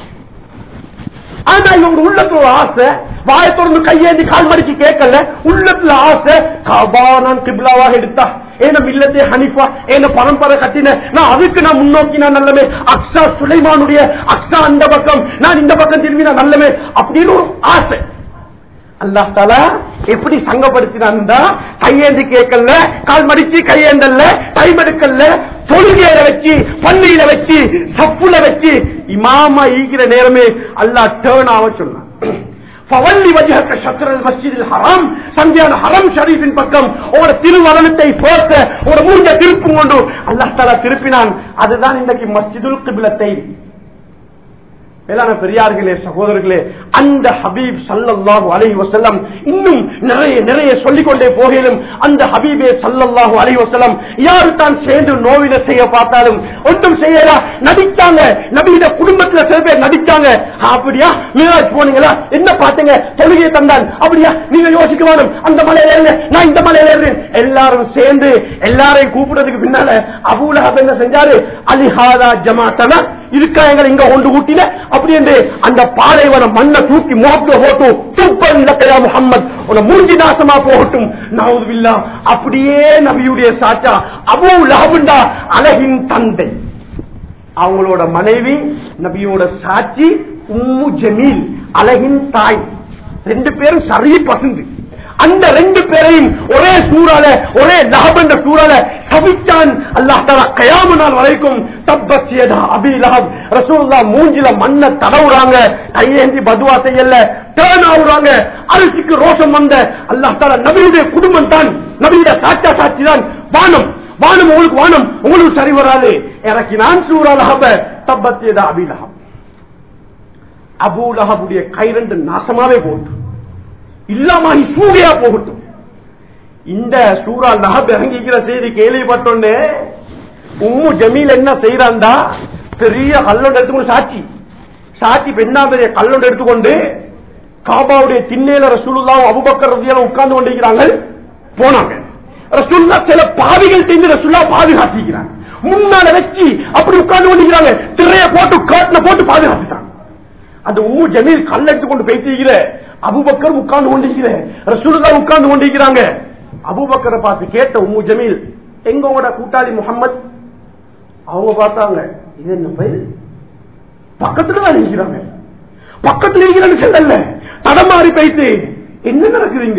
ஆனா இவங்க உள்ளத்துல ஒரு ஆசை வாய திறந்து கையேந்தி கால் மடிச்சு கேட்கல உள்ளத்துல ஆசை கபா நான் கிபிலாவாக எடுத்தா ஏன மில்லத்தே ஹனிஃபா ஏன பரம்பரை கட்டின நான் அதுக்கு நான் முன்னோக்கி நான் நல்லமே அக்ஸா சுலைமானுடைய அக்ஸா அந்த பக்கம் நான் இந்த பக்கம் திரும்பி நான் நல்லமே அப்படின்னு ஒரு ஆசை அல்லாஹ் தாலா எப்படி சங்கப்படுத்தினா கையேந்தி கேட்கல கால் மடிச்சு கையேந்தல்ல டைம் எடுக்கல தொழுகையில வச்சு பள்ளியில வச்சு சப்புல வச்சு இமாமா ஈகிற நேரமே அல்லாஹ் டேர்ன் ஆக சொன்னான் பவல்லி வஜக சத்ரல் மஸ்ஜிதில் ஹராம் சந்தியான ஹரம் ஷரீஃபின் பக்கம் ஒரு திருவரணத்தை போர்த்த ஒரு மூஞ்ச திருப்பும் கொண்டு அல்லாஹ் தாலா திருப்பினான் அதுதான் இன்னைக்கு மஸ்ஜிதுல் கிபிலத்தை மேலான பெரியார்களே சகோதரர்களே அந்த ஹபீப் சல்லல்லாஹு அலைஹி வஸல்லம் இன்னும் நிறைய நிறைய சொல்லிக் கொண்டே போகிலும் அந்த ஹபீபே சல்லல்லாஹு அலைஹி வஸல்லம் யாரு தான் சேர்ந்து நோவில செய்ய பார்த்தாலும் ஒன்றும் செய்யல நடிச்சாங்க நபியிட குடும்பத்துல சில பேர் நடிச்சாங்க அப்படியா மீராஜ் போனீங்களா என்ன பார்த்தீங்க தொழுகையை தந்தான் அப்படியா நீங்க யோசிக்க வேணும் அந்த மலையில ஏறுங்க நான் இந்த மலையில ஏறுறேன் எல்லாரும் சேர்ந்து எல்லாரையும் கூப்பிடுறதுக்கு பின்னால அபூலஹப் என்ன செஞ்சாரு அலிஹாதா ஜமாத்தனா இருக்கா எங்களை இங்க கொண்டு கூட்டின அப்படி என்று அந்த பாலைவன மண்ணை தூக்கி முகத்துல போட்டு சூப்பர் இலக்கையா முகம்மது உன மூஞ்சி நாசமா போகட்டும் நவுதுபில்லா அப்படியே நபியுடைய சாச்சா அபூ லஹபுண்டா அழகின் தந்தை அவங்களோட மனைவி நபியோட சாட்சி உம்மு ஜமீல் அழகின் தாய் ரெண்டு பேரும் சரி பசந்து அந்த ரெண்டு பேரையும் ஒரே சூறால ஒரே லஹப் என்ற சூறால சபிச்சான் அல்லாஹ் தலா கயாம நாள் வரைக்கும் தப்பசியதா அபி லஹப் ரசூல்லா மூஞ்சில மண்ணை தடவுறாங்க கையேந்தி பதுவா செய்யல டேர்ன் ஆகுறாங்க அரிசிக்கு ரோஷம் வந்த அல்லாஹ் தலா நபியுடைய குடும்பம் தான் நபியுடைய சாட்சா சாட்சி தான் வானம் வானம் உங்களுக்கு வானம் உங்களுக்கு சரி வராது எனக்கு நான் சூறா லஹப தப்பத்தியதா அபி லஹப் அபூ லஹபுடைய கை ரெண்டு நாசமாவே போட்டு இல்லாம சூகையா போகட்டும் இந்த சூறா லஹப் இறங்கிக்கிற செய்தி கேள்விப்பட்டோன்னே உம்மு ஜமீல் என்ன செய்யறாண்டா பெரிய கல்லொண்டு எடுத்துக்கொண்டு சாட்சி சாட்சி பெண்ணா பெரிய கல்லொண்டு எடுத்துக்கொண்டு காபாவுடைய திண்ணையில ரசூலுல்லாவும் அபுபக்கர் ரதியாலும் உட்கார்ந்து கொண்டிருக்கிறாங்க போனாங்க ரசூல்லா சில பாவிகள் தெரிந்து ரசூல்லா பாதுகாத்திருக்கிறாங்க முன்னால வச்சு அப்படி உட்கார்ந்து கொண்டிருக்கிறாங்க திரைய போட்டு காட்டுல போட்டு பாதுகாத்துட்டாங்க அந்த உம்மு ஜமீல் கல் எடுத்து கொண்டு பேசிக்கிற அபுபக்கர் உட்கார்ந்து கொண்டிருக்கிற ரசூலுல்லா உட்கார்ந்து கொண்டிருக்கிறாங்க அபுபக்கரை பார்த்து கேட்ட உம்மு ஜமீல் எங்க உங்களோட கூட்டாளி முகம்மது அவங்க பார்த்தாங்க இது என்ன பயிர் பக்கத்துல தான் இருக்கிறாங்க பக்கத்துல இருக்கிறான்னு சொல்லல தடமாறி போயிட்டு என்ன நடக்குதுங்க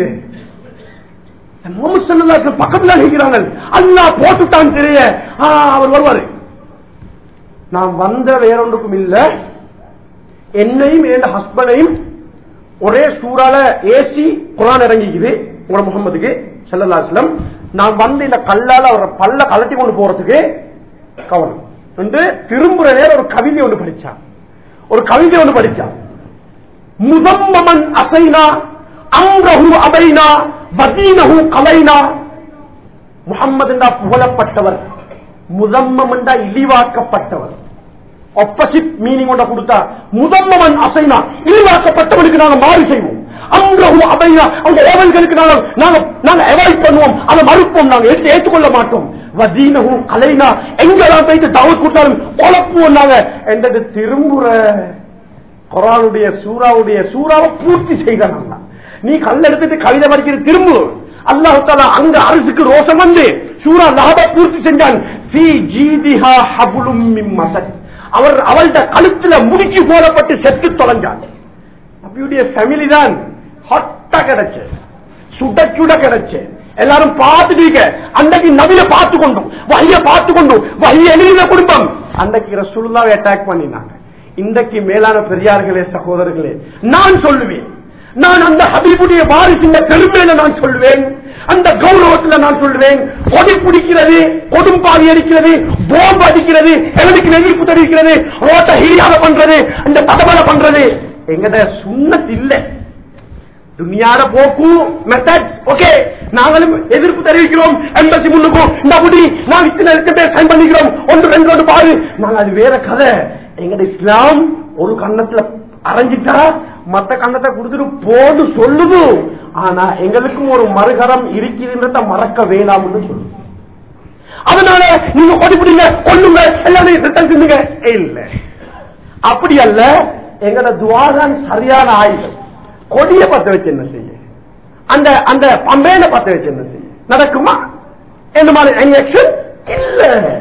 முகமது சல்லல்லாஹு பக்கத்துல தான் இருக்கிறாங்க அல்லாஹ் போட்டுட்டான் தெரிய ஆ, அவர் வருவாரு நான் வந்த வேற ஒன்றுக்கும் இல்ல என்னையும் என் ஹஸ்பண்டையும் ஒரே சூறால ஏசி குரான் இறங்கிக்குது உங்களோட முகமதுக்கு செல்லல்லாஸ்லம் நான் வந்து இந்த கல்லால அவரை பல்ல கலட்டி கொண்டு போறதுக்கு கவனம் என்று திரும்புற நேரம் ஒரு கவிதை ஒன்று படிச்சான் ஒரு கவிதை ஒன்று படிச்சான் முதம்மமன் அசைனா அம்ரஹு அபைனா வதீனஹு கலைனா முகம்மது என்றா புகழப்பட்டவர் முதம்மம் என்றா இழிவாக்கப்பட்டவர் ஆப்போசிட் மீனிங் ஒன்றை கொடுத்தா முதம்மவன் அசைனா இழிவாக்கப்பட்டவனுக்கு நாங்க மாறு செய்வோம் அம்ரஹு அபைனா அவங்க ஏவல்களுக்கு நாங்க நாங்க நாங்க அவாய்ட் பண்ணுவோம் அதை மறுப்போம் நாங்க எடுத்து ஏற்றுக்கொள்ள மாட்டோம் வதீனஹு கலைனா எங்கெல்லாம் போயிட்டு தவறு கொடுத்தாலும் குழப்புவோம் நாங்க என்றது திரும்புற குரானுடைய சூறாவுடைய சூறாவை பூர்த்தி செய்தாங்க நீ கல் எடுத்துட்டு கவிதை படிக்கிறது திரும்பு அல்லாஹு தாலா அங்க அரசுக்கு ரோஷம் வந்து சூரா லாப பூர்த்தி செஞ்சான் ஃபீ ஜீதிஹா ஹபுலும் மின் மசத். அவர் அவள்ட கழுத்துல முடுக்கி போடப்பட்டு செத்து தொலைஞ்சான் நபியுடைய ஃபேமிலி தான் ஹொட்டா கிடைச்சு சுட சுட கிடைச்சு எல்லாரும் பார்த்துட்டீங்க அன்னைக்கு நபிய பார்த்து கொண்டும் வழிய பார்த்து கொண்டும் வழிய எழுதின குடும்பம் அன்னைக்கு ரசூலுல்லாவை அட்டாக் பண்ணினாங்க இன்றைக்கு மேலான பெரியார்களே சகோதரர்களே நான் சொல்லுவேன் நான் அந்த ஹபீபுடைய வாரிசுங்க பெருமையில நான் சொல்லுவேன் அந்த கௌரவத்துல நான் சொல்லுவேன் கொடி பிடிக்கிறது கொடும்பாவி அடிக்கிறது போம்பு அடிக்கிறது எவனுக்கு எதிர்ப்பு தெரிவிக்கிறது ரோட்ட ஹீரியாக பண்றது அந்த பதமலை பண்றது எங்கட சுண்ணத் இல்லை துனியார போக்கு மெத்தட் ஓகே நாங்களும் எதிர்ப்பு தெரிவிக்கிறோம் எண்பத்தி முன்னுக்கும் இந்த முடி நான் இத்தனை இருக்கட்டே சைன் பண்ணிக்கிறோம் ஒன்று ரெண்டு ஒன்று பாரு நாங்க அது வேற கதை எங்கட இஸ்லாம் ஒரு கண்ணத்துல அரைஞ்சிட்டா மத்த கண்ணத்தை கொடுத்துட்டு போன்னு சொல்லுது ஆனா எங்களுக்கும் ஒரு மறுகரம் இருக்குதுன்றத மறக்க வேணாம்னு சொல்லுது அதனால நீங்க கொடி பிடிங்க கொள்ளுங்க எல்லாமே ரிட்டர்ன் பண்ணுங்க இல்ல அப்படி அல்ல எங்கட துவாதான் சரியான ஆயுதம் கொடிய பத்த வச்சு என்ன செய்ய அந்த அந்த பம்பேன பத்த வச்சு என்ன செய்ய நடக்குமா என்ன மாதிரி ரியாக்ஷன் இல்ல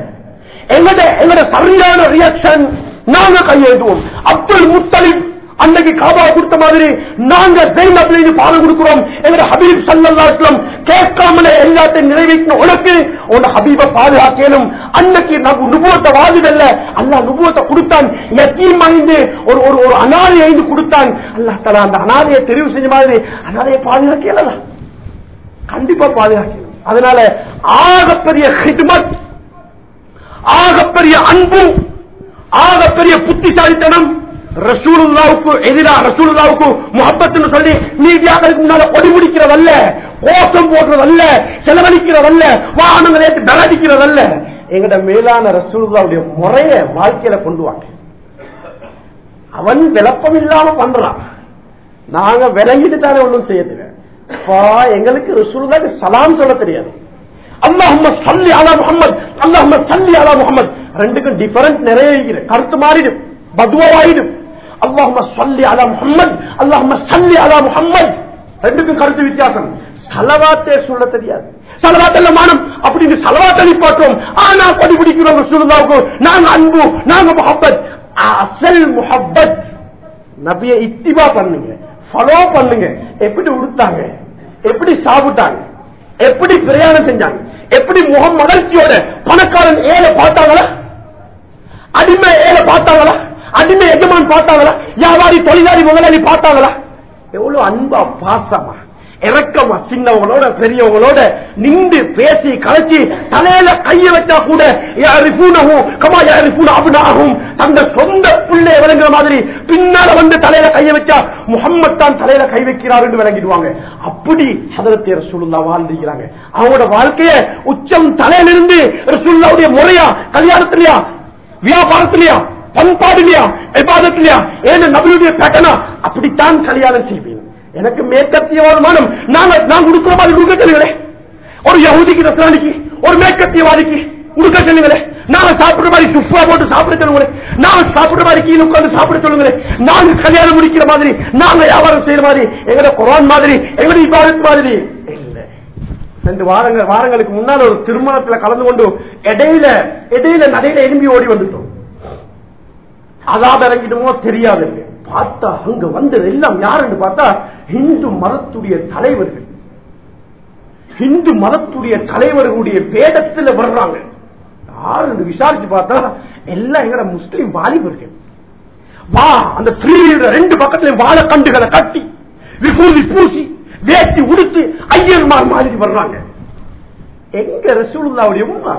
எங்கட எங்கட சரியான ரியாக்ஷன் நாங்க கையெழுத்துவோம் அப்துல் முத்தலிப் அன்னைக்கு காபா கொடுத்த மாதிரி நாங்க ஜெயினப்ல பாடம் கொடுக்கிறோம் எங்க ஹபீப் சல்லல்லாஹு கேட்காமலே எல்லாத்தையும் நிறைவேற்றின உனக்கு உன் ஹபீப பாதுகாக்கணும் அன்னைக்கு நம்ம நுபுவத்தை வாதிடல்ல அல்லாஹ் நுபுவத்தை கொடுத்தான் யத்தீம் ஐந்து ஒரு ஒரு ஒரு அனாதை ஐந்து கொடுத்தான் அல்லாஹ் தலா அந்த அனாதையை தெரிவு செஞ்ச மாதிரி அனாதையை பாதுகாக்கல கண்டிப்பா பாதுகாக்கணும் அதனால ஆகப்பெரிய ஹிட்மத் ஆகப்பெரிய அன்பு ஆகப்பெரிய புத்திசாலித்தனம் ரசூலுல்லாவுக்கு எதிராக ரசூலுல்லாவுக்கு முகப்பத்துன்னு சொல்லி மீடியாக்களுக்கு முன்னால கொடி முடிக்கிறதல்ல கோஷம் போடுறதல்ல செலவழிக்கிறதல்ல வாகனங்களை ஏற்று தகடிக்கிறதல்ல எங்கட மேலான ரசூலுல்லாவுடைய முறைய வாழ்க்கையில கொண்டு வாங்க அவன் விளப்பம் இல்லாம பண்றான் நாங்க விளங்கிட்டு தானே ஒண்ணும் செய்ய தெரியாது அப்பா, எங்களுக்கு ரசூலுல்லாக்கு சலாம் சொல்ல தெரியாது அல்லாஹும்ம சல்லி அலா முஹம்மத் அல்லாஹும்ம சல்லி அலா முஹம்மத் ரெண்டுக்கும் டிஃபரன்ஸ் நிறைய இருக்குது கருத்து மாறிடும் பதுவாயிடும் அல்லாஹும்ம சல்லி அலா முஹம்மத் அல்லாஹும்ம சல்லி அலா முஹம்மத் ரெண்டுக்கும் கருத்து வித்தியாசம் சலவாத்தே சொல்ல தெரியாது சலவாத்தல்ல மானம் அப்படின்னு சலவாத்த நிப்பாட்டுவோம் ஆனா கொடி பிடிக்கிறோம் ரசூலுல்லாவுக்கு நாங்க அன்பு நாங்க முஹப்பத் அசல் முஹப்பத் நபிய இத்திபா பண்ணுங்க ஃபாலோ பண்ணுங்க எப்படி உடுத்தாங்க எப்படி சாப்பிட்டாங்க எப்படி பிரயாணம் செஞ்சாங்க எப்படி முகம் மலர்ச்சியோட பணக்காரன் ஏழை பார்த்தாங்களா அடிமை ஏழை பார்த்தாங்களா அடிமை எஜமான் பார்த்தாங்களா வியாபாரி தொழிலாளி முதலாளி பார்த்தாங்களா எவ்வளவு அன்பா பாசமா இறக்கமா சின்னவங்களோட பெரியவங்களோட நின்று பேசி கலைச்சி தலையில கைய வச்சா கூட யாரிஃபூனஹும் கமா யாரிஃபூன அப்னாஹும் தந்த சொந்த பிள்ளை விளங்குற மாதிரி பின்னால வந்து தலையில கைய வச்சா முகம்மது தான் தலையில கை வைக்கிறார் என்று விளங்கிடுவாங்க அப்படி ஹதரத் ரசூலுல்லா வாழ்ந்துக்கிறாங்க அவங்களோட வாழ்க்கைய உச்சம் தலையிலிருந்து ரசூலுல்லாவுடைய முறையா கல்யாணத்திலயா வியாபாரத்திலயா பண்பாடுலையா விவாதத்திலயா ஏன் நபியுடைய பேட்டனா அப்படித்தான் கல்யாணம் செய்வீங்க எனக்கு மேற்கத்தியவாதமானம் நாங்க நான் கொடுக்கிற மாதிரி கொடுக்கறீங்களே ஒரு யகுதிக்கு நஸ்ரானிக்கு ஒரு மேற்கத்தியவாதிக்கு உடுக்க சொல்லுங்களே நாங்க சாப்பிடுற மாதிரி சுப்பா போட்டு சாப்பிட சொல்லுங்களே நாங்க சாப்பிடுற மாதிரி கீழே உட்கார்ந்து சாப்பிட சொல்லுங்களே நாங்க கல்யாணம் முடிக்கிற மாதிரி நாங்க வியாபாரம் செய்யற மாதிரி எங்கட குரான் மாதிரி எங்கட இபாதத் மாதிரி இல்ல ரெண்டு வாரங்கள் வாரங்களுக்கு முன்னால் ஒரு திருமணத்துல கலந்து கொண்டு இடையில இடையில நடையில எலும்பி ஓடி வந்துட்டோம் அதாவது இறங்கிடுமோ தெரியாது பார்த்தா அங்க வந்தது எல்லாம் யாருன்னு பார்த்தா இந்து மதத்துடைய தலைவர்கள் இந்து மதத்துடைய தலைவர்களுடைய வேடத்துல வர்றாங்க யாருன்னு விசாரிச்சு பார்த்தா எல்லாம் எங்கட முஸ்லிம் வாலிபர்கள் வா அந்த த்ரீல ரெண்டு பக்கத்துல வாழை கண்டுகளை கட்டி விபூதி பூசி வேட்டி உடுத்து ஐயர்மார் மாதிரி வர்றாங்க எங்க ரசூலுல்லாவுடைய உம்மா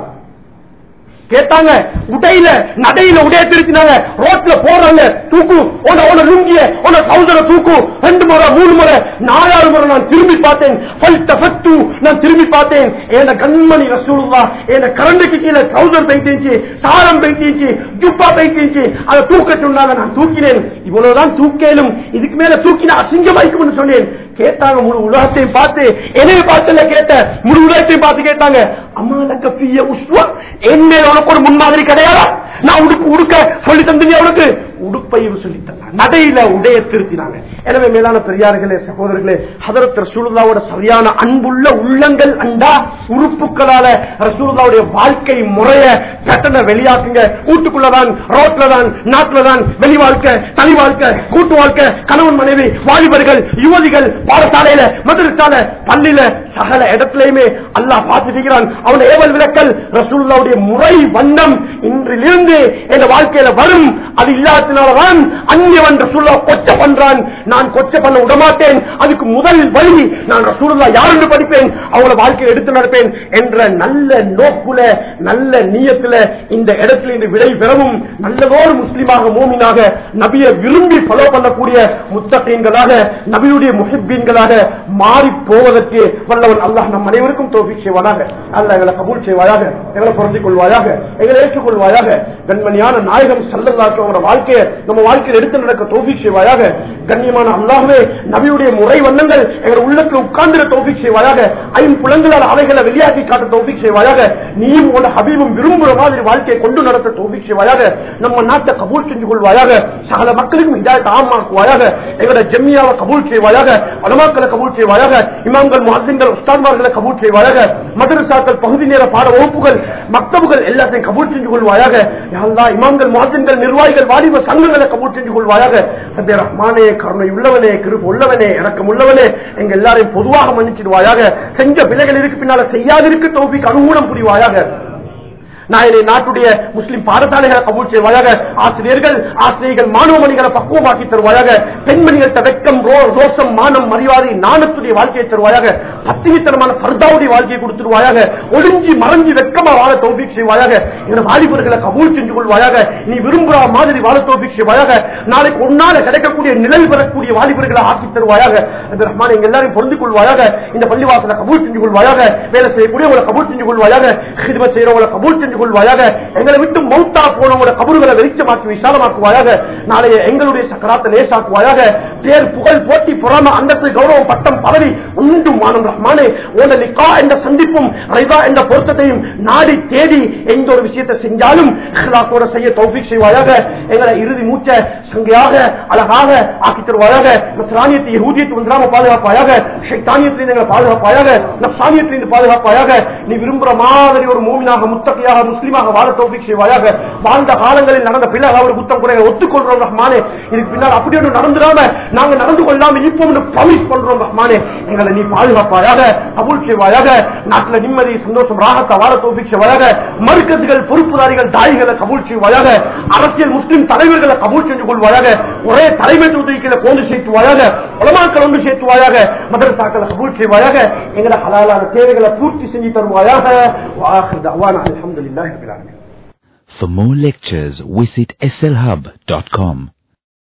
கேட்டாங்க உடையில நடையில உடைய திருத்தினாங்க ரோட்ல போறாங்க தூக்கு உன உன லுங்கிய உன சௌதர தூக்கு ரெண்டு முறை மூணு முறை நாலாவது முறை நான் திரும்பி பார்த்தேன் ஃபல்தஃபத்து, நான் திரும்பி பார்த்தேன் என் கண்மணி ரசூலுல்லா என் கரண்டுக்கு கீழே சௌதர் பைத்திருச்சு சாரம் பைத்திருச்சு ஜுப்பா பைத்திருச்சு அதை தூக்க சொன்னாங்க நான் தூக்கினேன் இவ்வளவுதான் தூக்கேலும் இதுக்கு மேல தூக்கினா அசிங்கமாய்க்கும்னு சொன்னேன் கேட்டாங்க முழு உலகத்தையும் பார்த்து என்னைய பார்த்துல கேட்ட முழு உலகத்தையும் பார்த்து கேட்டாங்க அம்மா லக்க பிய உஸ்வா என்ன உனக்கு ஒரு முன்மாதிரி கிடையாதா நான் உடுப்பு உடுக்க சொல்லி தந்தீங்க அவனுக்கு உடுப்பையும் சொல்லி தந்தாங்க நடையில உடைய திருத்தினாங்க எனவே மேலான பெரியார்களே சகோதரர்களே ஹதரத் ரசூலுல்லாவோட சரியான அன்புள்ள உள்ளங்கள் அண்டா உறுப்புகளால ரசூலுல்லாவுடைய வாழ்க்கை முறைய பேட்டர்னை வெளியாக்குங்க வீட்டுக்குள்ளதான் ரோட்ல தான் நாட்டுல தான் வெளி வாழ்க்கை தனி வாழ்க்கை கூட்டு வாழ்க்கை கணவன் மனைவி வாலிபர்கள் யுவதிகள் பாடசாலையில மதுரசால பள்ளியில சகல இடத்திலையுமே அல்லாஹ் பார்த்துக்கிறான் அவன் ஏவல் விளக்கல் ரசூலுல்லாவுடைய முறை வண்ணம் இன்றிலிருந்து என் வாழ்க்கையில வரும் அது இல்லாதனாலதான் அந்நியவன் ரசூல்லா கொச்ச பண்றான் நான் கொச்ச பண்ண விடமாட்டேன் அதுக்கு முதல் வழி நான் ரசூலுல்லா யார் என்று படிப்பேன் அவங்கள வாழ்க்கையை எடுத்து நடப்பேன் என்ற நல்ல நோக்குல நல்ல நீயத்துல இந்த இடத்துல இந்த விடை பெறவும் நல்லதோர் முஸ்லிமாக மூமினாக நபியை விரும்பி ஃபாலோ பண்ணக்கூடிய முத்தகீன்களாக நபியுடைய முஹிப்பீன்களாக மாறி போவதற்கு வல்லவன் அல்லாஹ் நம் அனைவருக்கும் தோஃபிக் செய்வானாக அல்ல எங்களை கபூல் செய்வாயாக எங்களை பொருந்திக் கொள்வாயாக எங்களை ஏற்றுக்கொள்வாயாக கண்மணியான நாயகம் சல்லல்லாஹோட வாழ்க்கையை நம்ம வாழ்க்கையில் எடுத்து நடக்க தோஃபிக் செய்வாயாக கண்ணியமான அல்லாஹ்வே நபியுடைய முறை வண்ணங்கள் எங்கள் உள்ளத்தில் உட்கார்ந்திர தோஃபிக் செய்வாயாக ஐம்புலங்களால் அவைகளை வெளியாக்கி காட்ட தோஃபிக் செய்வாயாக நீயும் உன் ஹபீபும் விரும்புகிற மாதிரி வாழ்க்கையை கொண்டு நடத்த தோஃபிக் செய்வாயாக நம்ம நாட்டை கபூல் செஞ்சு கொள்வாயாக சகல மக்களுக்கும் இதாயத்தை ஆமாக்குவாயாக எங்களோட ஜெம்மியாவை கபூல் செய்வாயாக அலமாக்களை கபூல் செய்வாயாக இமாம்கள் முஹத்தின்கள் உஸ்தான்மார்களை கபூல் செய்வாயாக மதரசாக்கள் பகுதி நேர பாட வகுப்புகள் மக்தபுகள் எல்லாத்தையும் கபூல் செஞ்சு கொள்வாயாக யா அல்லாஹ் இமாம்கள் முஹத்தின்கள் நிர்வாகிகள் வாலிப சங்கங்களை கபூல் செஞ்சு கொள்வாயாக ரப்பே ரஹ்மானே கருணை உள்ளவனே கிருப உள்ளவனே இறக்கம் உள்ளவனே எங்க எல்லாரையும் பொதுவாக மன்னிச்சிடுவாயாக செஞ்ச பிள்ளைகள் இருக்கு பின்னால செய்யாதிருக்கு தௌபிக்கு அனுகூலம் புரிவாயாக நாயனை நாட்டுடைய முஸ்லிம் பாடசாலைகளை கபூல் செய்வாயாக ஆசிரியர்கள் ஆசிரியர்கள் மாணவ மணிகளை பக்குவமாக்கி தருவாயாக பெண்மணிகள் வெக்கம் ரோ- ரோசம் மானம் மரியாதை நாணத்துடைய வாழ்க்கையை தருவாயாக பத்தினித்தனமான சர்தாவுடைய வாழ்க்கையை கொடுத்துருவாயாக ஒளிஞ்சி மறைஞ்சி வெக்கமா வாழ தோல்வி செய்வாயாக என வாலிபர்களை கபூல் செஞ்சு கொள்வாயாக நீ விரும்புகிற மாதிரி வாழ தோல்வி செய்வாயாக நாளைக்கு ஒன்னால கிடைக்கக்கூடிய நிழல் பெறக்கூடிய வாலிபர்களை ஆக்கி தருவாயாக அந்த ரஹ்மான் எங்க எல்லாரையும் பொருந்திக் கொள்வாயாக இந்த பள்ளிவாசலை கபூல் செஞ்சு கொள்வாயாக வேலை செய்யக்கூடியவங்களை கபூல் செஞ்சு கொள்வாயாக ஹிதமத் செய்யறவங்களை கபூல் செஞ்சு கொள்வாயாக எங்களை விட்டு மௌத்தா போனவங்களோட கபூர்களை வெளிச்சமாக்கி விசாலமாக்குவாயாக நாளைய எங்களுடைய சக்கராத்தை லேசாக்குவாயாக பேர் புகழ் போட்டி பொறாம அந்தத்து கௌரவம் பட்டம் பதவி உண்டும் மானம் ரஹ்மானே உன லிகா என்ற சந்திப்பும் ரைதா என்ற பொருத்தத்தையும் நாடி தேடி எந்த ஒரு விஷயத்தை செஞ்சாலும் இஹ்லாஸோட செய்ய தௌஃபீக் செய்வாயாக எங்களை இறுதி மூச்ச சங்கையாக அழகாக ஆக்கி தருவாயாக நஸ்ரானியத்தை யஹூதியத்தை ஒன்றாம பாதுகாப்பாயாக ஷைத்தானியத்திலிருந்து எங்களை பாதுகாப்பாயாக நப்சானியத்திலிருந்து பாதுகாப்பாயாக நீ விரும்புற மாதிரி ஒரு மூமினாக முத்தகையாக முஸ்லிமாக வாழ தௌஃபீக் செய்வாயாக வாழ்ந்த காலங்களில் நடந்த பிள்ளைகள் அவர் புத்தம் கூட ஒத்துக்கொள்றோம் ரஹ்மானே இதுக்கு பின்னால் அப்படி ஒன்று நடந்துடாம நாங்க நடந்து கொள்ளாம இப்போ ப்ராமிஸ் பண்றோம் ரஹ்மானே எங்களை நீ பாதுகாப்பாயாக கபூல் செய்வாயாக நாட்டுல நிம்மதி சந்தோஷம் ராகத்தை வாழ தௌஃபீக் செய்வாயாக மறுக்கத்துகள் பொறுப்புதாரிகள் தாய்களை கபூல் செய்வாயாக அரசியல் முஸ்லிம் தலைவர்களை கபூல் செஞ்சு கொள்வாயாக ஒரே தலைமைத்துவத்தை கொண்டு சேர்த்துவாயாக உலமாக்கள் ஒன்று சேர்த்துவாயாக மதரசாக்களை கபூல் செய்வாயாக எங்களை ஹலாலான தேவைகளை பூர்த்தி செஞ்சு தருவாயாக வாஹிர் தஅவானா அல்ஹம்துலில்லாஹி ரப்பில் ஆலமீன் For more lectures, visit slhub.com.